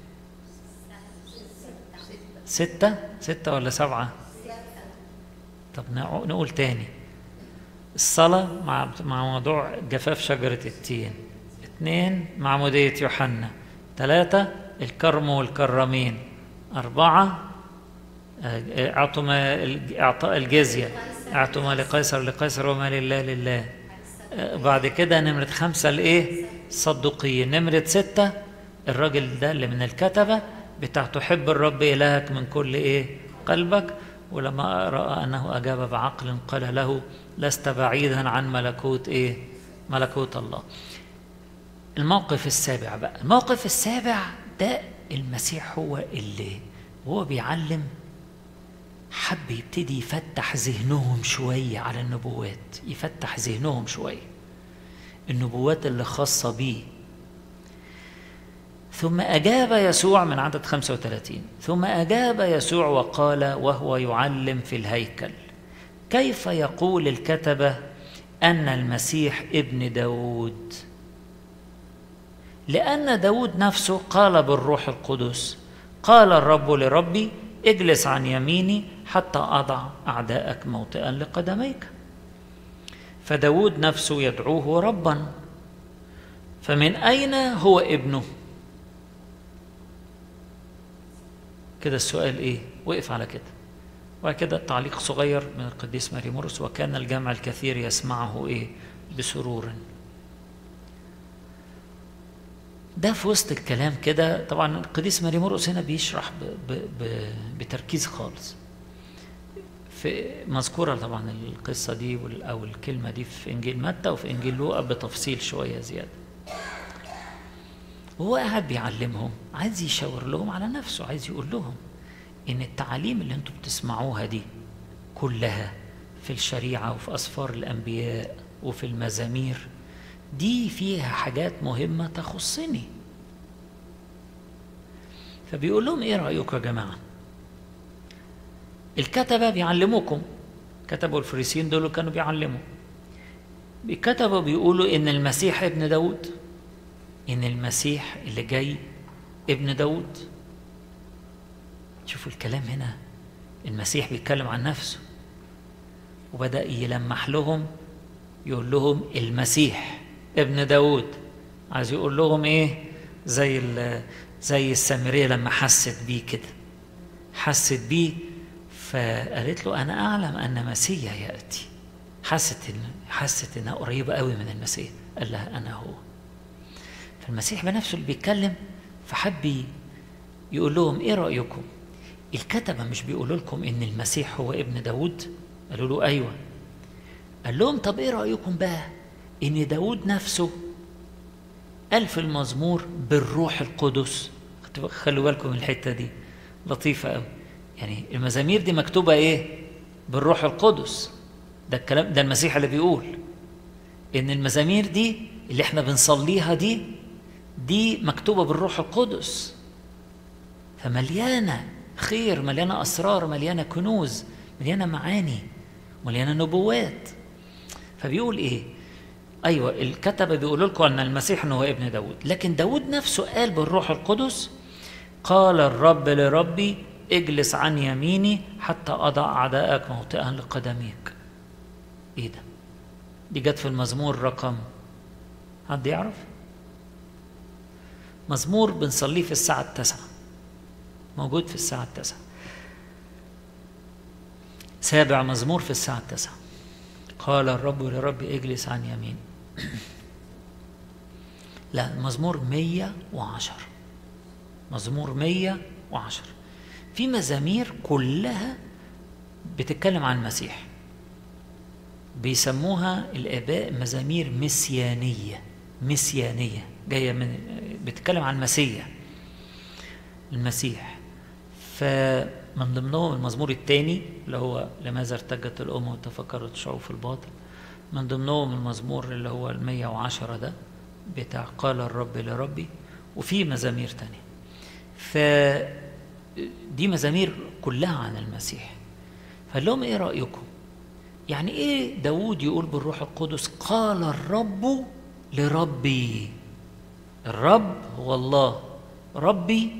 ستة ستة ولا سبعة طب نقول تاني الصلاة مع مع موضوع جفاف شجرة التين اثنين معمودية يوحنا ثلاثة الكرم والكرمين أربعة أعطوا ما إعطاء الجزية أعطوا ما لقيصر لقيصر وما لله لله بعد كده نمرة خمسة الإيه؟ الصدوقيين نمرة ستة الراجل ده اللي من الكتبة بتاع تحب الرب إلهك من كل إيه قلبك ولما رأى أنه أجاب بعقل قال له لست بعيدا عن ملكوت إيه ملكوت الله الموقف السابع بقى الموقف السابع ده المسيح هو اللي وهو بيعلم حب يبتدي يفتح ذهنهم شوية على النبوات يفتح ذهنهم شوية النبوات اللي خاصة بيه ثم أجاب يسوع من عدد 35 ثم أجاب يسوع وقال وهو يعلم في الهيكل كيف يقول الكتبة أن المسيح ابن داود لأن داود نفسه قال بالروح القدس قال الرب لربي اجلس عن يميني حتى أضع أعداءك موطئا لقدميك فداود نفسه يدعوه ربا فمن أين هو ابنه كده السؤال إيه وقف على كده وبعد كده تعليق صغير من القديس ماري مرس وكان الجمع الكثير يسمعه إيه بسرور ده في وسط الكلام كده طبعا القديس ماري مرقس هنا بيشرح ب ب ب بتركيز خالص في مذكوره طبعا القصه دي او الكلمه دي في انجيل متى وفي انجيل لوقا بتفصيل شويه زياده وهو قاعد بيعلمهم عايز يشاور لهم على نفسه عايز يقول لهم ان التعاليم اللي انتم بتسمعوها دي كلها في الشريعه وفي اسفار الانبياء وفي المزامير دي فيها حاجات مهمة تخصني فبيقول لهم ايه رأيكم يا جماعة الكتبة بيعلموكم كتبوا الفريسيين دول كانوا بيعلموا الكتبة بيقولوا ان المسيح ابن داود ان المسيح اللي جاي ابن داود شوفوا الكلام هنا المسيح بيتكلم عن نفسه وبدأ يلمح لهم يقول لهم المسيح ابن داود عايز يقول لهم ايه زي زي السامريه لما حست بيه كده حست بيه فقالت له انا اعلم ان مسيا ياتي حست ان حست انها قريبه قوي من المسيح قال لها انا هو فالمسيح بنفسه اللي بيتكلم فحب يقول لهم ايه رايكم الكتبه مش بيقولوا لكم ان المسيح هو ابن داود قالوا له ايوه قال لهم طب ايه رايكم بقى ان داود نفسه قال في المزمور بالروح القدس خلوا بالكم من الحته دي لطيفه قوي يعني المزامير دي مكتوبه ايه بالروح القدس ده الكلام ده المسيح اللي بيقول ان المزامير دي اللي احنا بنصليها دي دي مكتوبه بالروح القدس فمليانه خير مليانه اسرار مليانه كنوز مليانه معاني مليانه نبوات فبيقول ايه ايوه الكتبه بيقولوا لكم ان المسيح هو ابن داود لكن داود نفسه قال بالروح القدس قال الرب لربي اجلس عن يميني حتى اضع اعدائك موطئا لقدميك ايه ده دي جت في المزمور رقم حد يعرف مزمور بنصليه في الساعة التاسعة موجود في الساعة التاسعة سابع مزمور في الساعة التاسعة قال الرب لربي اجلس عن يمين لا مزمور مية وعشر مزمور مية وعشر في مزامير كلها بتتكلم عن المسيح بيسموها الآباء مزامير مسيانية مسيانية جاية من بتتكلم عن المسيح المسيح فمن ضمنهم المزمور الثاني اللي هو لماذا ارتجت الأمة وتفكرت شعوب في الباطل من ضمنهم المزمور اللي هو المية وعشرة ده بتاع قال الرب لربي وفي مزامير تانية ف دي مزامير كلها عن المسيح فقال لهم ايه رأيكم يعني ايه داود يقول بالروح القدس قال الرب لربي الرب هو الله ربي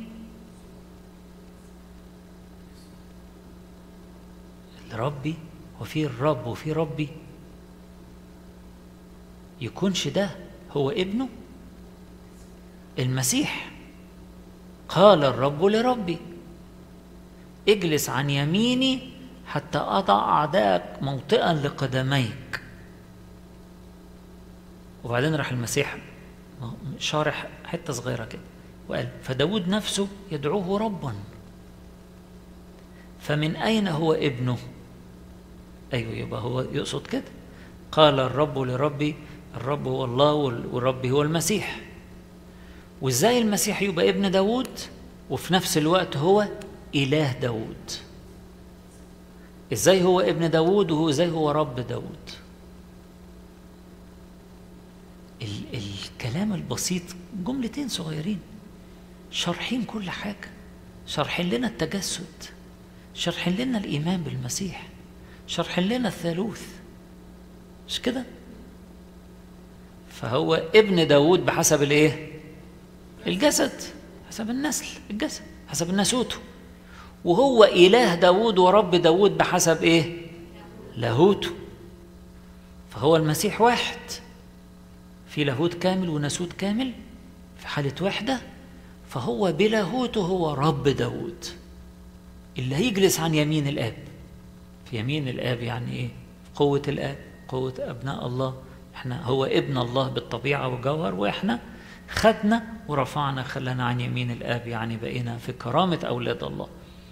ربي وفي الرب وفي ربي يكونش ده هو ابنه المسيح قال الرب لربي اجلس عن يميني حتى أضع أعدائك موطئا لقدميك وبعدين راح المسيح شارح حتة صغيرة كده وقال فداود نفسه يدعوه ربا فمن أين هو ابنه أيوه يبقى هو يقصد كده قال الرب لربي الرب هو الله والرب هو المسيح وازاي المسيح يبقى ابن داود وفي نفس الوقت هو إله داود ازاي هو ابن داود وهو ازاي هو رب داود ال الكلام البسيط جملتين صغيرين شارحين كل حاجة شارحين لنا التجسد شارحين لنا الإيمان بالمسيح شارحين لنا الثالوث مش كده فهو ابن داود بحسب الايه الجسد حسب النسل الجسد حسب ناسوته وهو إله داود ورب داود بحسب إيه لاهوته فهو المسيح واحد في لاهوت كامل وناسوت كامل في حالة وحدة فهو بلاهوته هو رب داود اللي هيجلس عن يمين الآب في يمين الآب يعني إيه قوة الآب قوة أبناء الله احنا هو ابن الله بالطبيعة والجوهر واحنا خدنا ورفعنا خلانا عن يمين الآب يعني بقينا في كرامة أولاد الله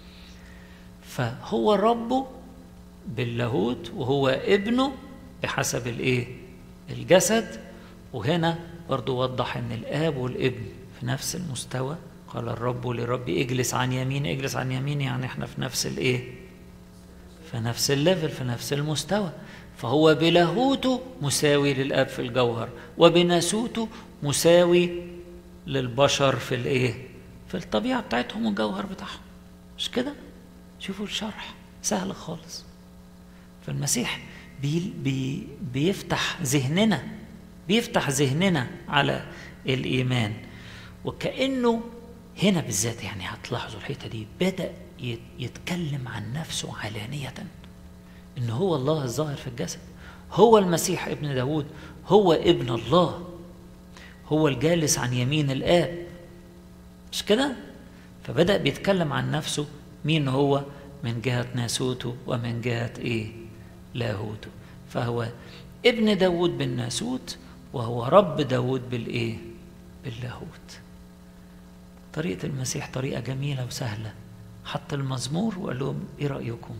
فهو ربه باللاهوت وهو ابنه بحسب الايه الجسد وهنا برضو وضح ان الاب والابن في نفس المستوى قال الرب لربي اجلس عن يميني اجلس عن يميني يعني احنا في نفس الايه في نفس الليفل في نفس المستوى فهو بلاهوته مساوي للاب في الجوهر وبناسوته مساوي للبشر في الايه في الطبيعه بتاعتهم والجوهر بتاعهم مش كده شوفوا الشرح سهل خالص فالمسيح بي بي بيفتح ذهننا بيفتح ذهننا على الإيمان وكأنه هنا بالذات يعني هتلاحظوا الحتة دي بدأ يتكلم عن نفسه علانية إن هو الله الظاهر في الجسد هو المسيح ابن داود هو ابن الله هو الجالس عن يمين الآب مش كده؟ فبدأ بيتكلم عن نفسه مين هو من جهة ناسوته ومن جهة إيه لاهوته فهو ابن داود بالناسوت وهو رب داود بالإيه باللاهوت طريقة المسيح طريقة جميلة وسهلة حط المزمور وقال لهم إيه رأيكم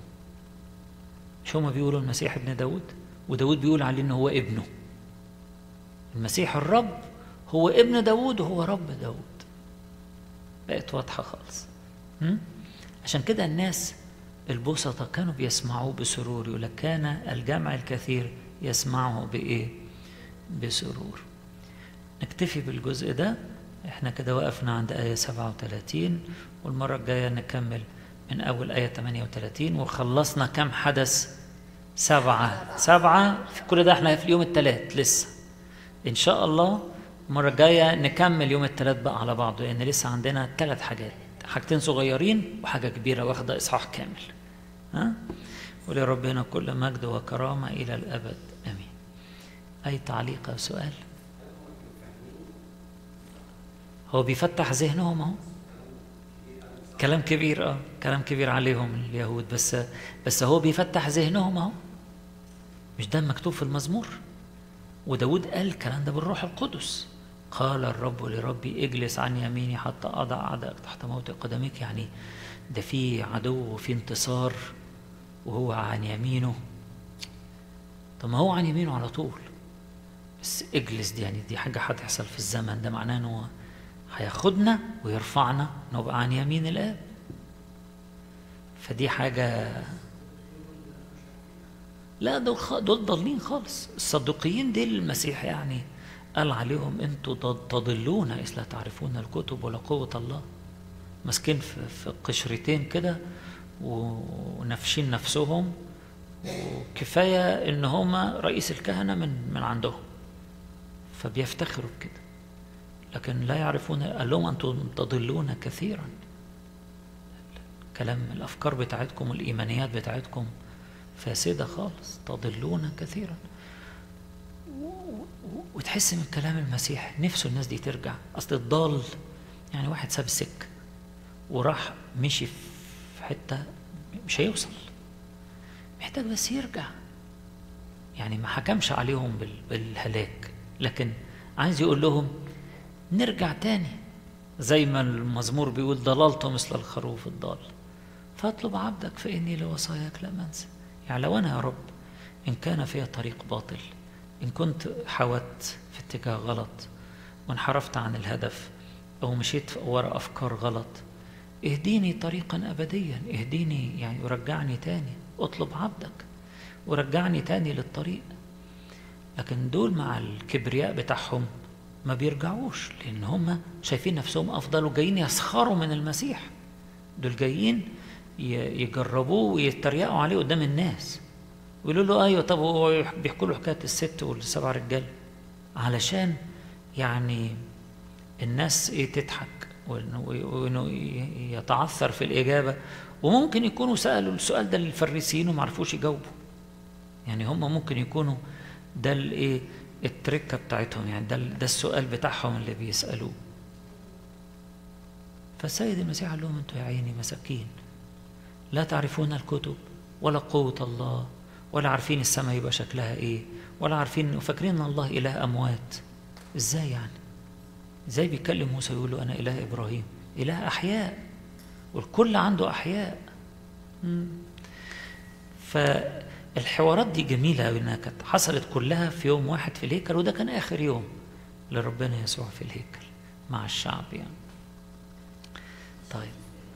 شو ما بيقولوا المسيح ابن داود وداود بيقول عليه إنه هو ابنه المسيح الرب هو ابن داود وهو رب داود بقت واضحة خالص عشان كده الناس البسطة كانوا بيسمعوه بسرور يقول لك كان الجمع الكثير يسمعه بإيه؟ بسرور نكتفي بالجزء ده احنا كده وقفنا عند آية 37 والمرة الجاية نكمل من أول آية 38 وخلصنا كم حدث سبعة سبعة في كل ده احنا في اليوم الثلاث لسه إن شاء الله المرة الجاية نكمل يوم الثلاث بقى على بعضه لأن لسه عندنا ثلاث حاجات حاجتين صغيرين وحاجة كبيرة واخدة إصحاح كامل ها ولربنا كل مجد وكرامة إلى الأبد آمين أي تعليق أو سؤال هو بيفتح ذهنهم اهو كلام كبير اه كلام كبير عليهم اليهود بس بس هو بيفتح ذهنهم اهو مش ده مكتوب في المزمور وداود قال الكلام ده بالروح القدس قال الرب لربي اجلس عن يميني حتى اضع اعدائك تحت موطئ قدميك يعني ده في عدو وفي انتصار وهو عن يمينه طب ما هو عن يمينه على طول بس اجلس دي يعني دي حاجة هتحصل في الزمن ده معناه انه هياخدنا ويرفعنا نبقى عن يمين الآب فدي حاجة لا دول خ... دول ضالين خالص الصدوقيين دي المسيح يعني قال عليهم انتوا تضلون اذ لا تعرفون الكتب ولا قوة الله ماسكين في, في قشرتين كده ونفشين نفسهم وكفاية ان هما رئيس الكهنة من من عندهم فبيفتخروا بكده لكن لا يعرفون قال لهم انتم تضلون كثيرا كلام الافكار بتاعتكم والايمانيات بتاعتكم فاسده خالص تضلون كثيرا وتحس من كلام المسيح نفسه الناس دي ترجع اصل الضال يعني واحد ساب السكه وراح مشي في حته مش هيوصل محتاج بس يرجع يعني ما حكمش عليهم بالهلاك لكن عايز يقول لهم نرجع تاني زي ما المزمور بيقول ضللت مثل الخروف الضال فاطلب عبدك فإني لوصاياك لا منسى يعني لو أنا يا رب إن كان فيها طريق باطل إن كنت حاولت في اتجاه غلط وانحرفت عن الهدف أو مشيت وراء أفكار غلط اهديني طريقا أبديا اهديني يعني ورجعني تاني اطلب عبدك ورجعني تاني للطريق لكن دول مع الكبرياء بتاعهم ما بيرجعوش لان هم شايفين نفسهم افضل وجايين يسخروا من المسيح دول جايين يجربوه ويتريقوا عليه قدام الناس ويقولوا له ايوه طب هو بيحكوا له حكايه الست والسبع رجال علشان يعني الناس ايه تضحك وانه يتعثر في الاجابه وممكن يكونوا سالوا السؤال ده للفريسيين وما عرفوش يجاوبوا يعني هم ممكن يكونوا ده الايه التركه بتاعتهم يعني ده ده السؤال بتاعهم اللي بيسالوه فالسيد المسيح قال لهم انتوا يا عيني مساكين لا تعرفون الكتب ولا قوة الله ولا عارفين السماء يبقى شكلها ايه ولا عارفين وفاكرين ان الله اله اموات ازاي يعني ازاي بيكلم موسى يقول له انا اله ابراهيم اله احياء والكل عنده احياء فالحوارات دي جميله انها كانت حصلت كلها في يوم واحد في الهيكل وده كان اخر يوم لربنا يسوع في الهيكل مع الشعب يعني طيب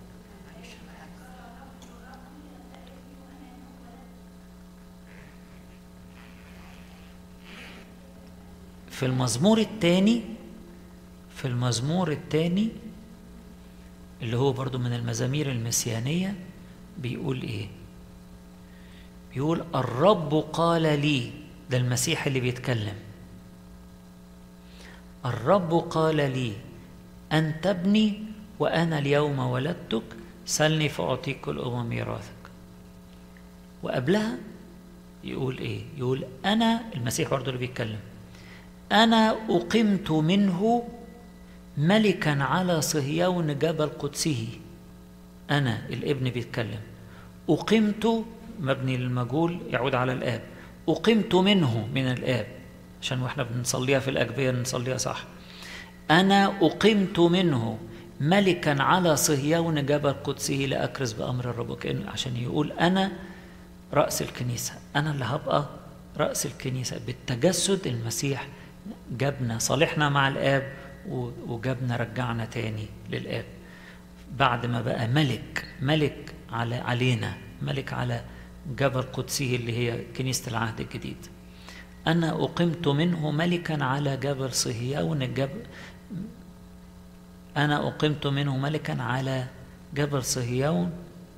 في المزمور الثاني في المزمور الثاني اللي هو برضو من المزامير المسيانية بيقول ايه بيقول الرب قال لي ده المسيح اللي بيتكلم الرب قال لي أن تبني وأنا اليوم ولدتك سلني فأعطيك كل أمم ميراثك وقبلها يقول إيه يقول أنا المسيح برضه اللي بيتكلم أنا أقمت منه ملكا على صهيون جبل قدسه أنا الابن بيتكلم أقمت مبني للمجهول يعود على الآب أقمت منه من الآب عشان واحنا بنصليها في الأجبية نصليها صح أنا أقمت منه ملكا على صهيون جبل قدسه لأكرز بأمر الرب كأن عشان يقول أنا رأس الكنيسة أنا اللي هبقى رأس الكنيسة بالتجسد المسيح جابنا صالحنا مع الآب وجابنا رجعنا تاني للآب بعد ما بقى ملك ملك على علينا ملك على جبل قدسه اللي هي كنيسة العهد الجديد أنا أقمت منه ملكا على جبل صهيون الجبل أنا أقمت منه ملكا على جبل صهيون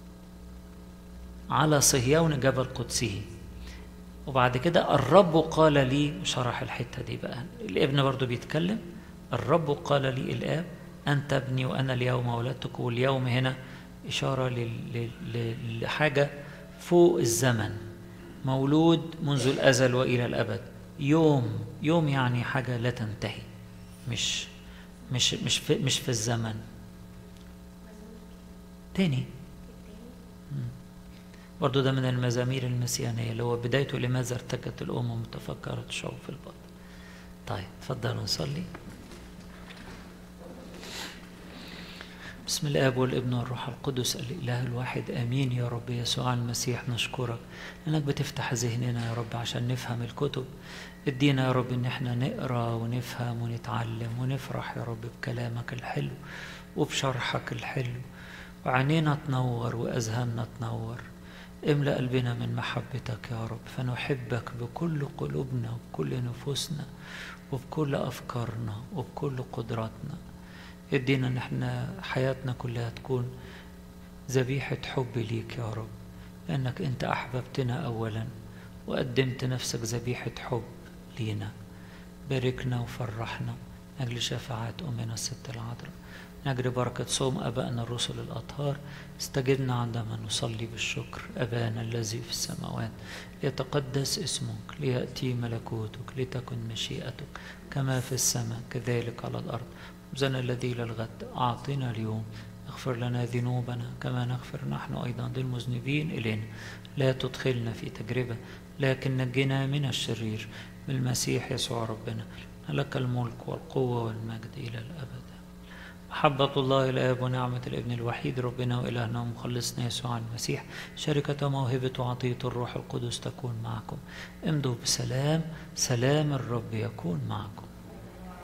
على صهيون جبل قدسه وبعد كده الرب قال لي شرح الحتة دي بقى الابن برضو بيتكلم الرب قال لي الآب أنت ابني وأنا اليوم ولدتك واليوم هنا إشارة لحاجة فوق الزمن مولود منذ الأزل وإلى الأبد يوم يوم يعني حاجة لا تنتهي مش مش مش في مش في الزمن تاني برضو ده من المزامير المسيانية اللي هو بدايته لماذا ارتكت الأمم تفكرت شعوب في البطن طيب تفضلوا نصلي بسم الاب والابن والروح القدس الاله الواحد امين يا رب يسوع المسيح نشكرك انك بتفتح ذهننا يا رب عشان نفهم الكتب ادينا يا رب ان احنا نقرا ونفهم ونتعلم ونفرح يا رب بكلامك الحلو وبشرحك الحلو وعينينا تنور واذهاننا تنور املا قلبنا من محبتك يا رب فنحبك بكل قلوبنا وبكل نفوسنا وبكل افكارنا وبكل قدراتنا ادينا ان احنا حياتنا كلها تكون ذبيحة حب ليك يا رب لأنك أنت أحببتنا أولا وقدمت نفسك ذبيحة حب لينا باركنا وفرحنا أجل شفاعات أمنا الست العذراء نجري بركة صوم أبائنا الرسل الأطهار استجبنا عندما نصلي بالشكر أبانا الذي في السماوات ليتقدس اسمك ليأتي ملكوتك لتكن مشيئتك كما في السماء كذلك على الأرض خبزنا الذي للغد أعطنا اليوم اغفر لنا ذنوبنا كما نغفر نحن أيضا للمذنبين إلينا لا تدخلنا في تجربة لكن نجنا من الشرير بالمسيح يسوع ربنا لك الملك والقوة والمجد إلى الأبد محبة الله الآب ونعمة الابن الوحيد ربنا وإلهنا ومخلصنا يسوع المسيح شركة موهبة وعطية الروح القدس تكون معكم امضوا بسلام سلام الرب يكون معكم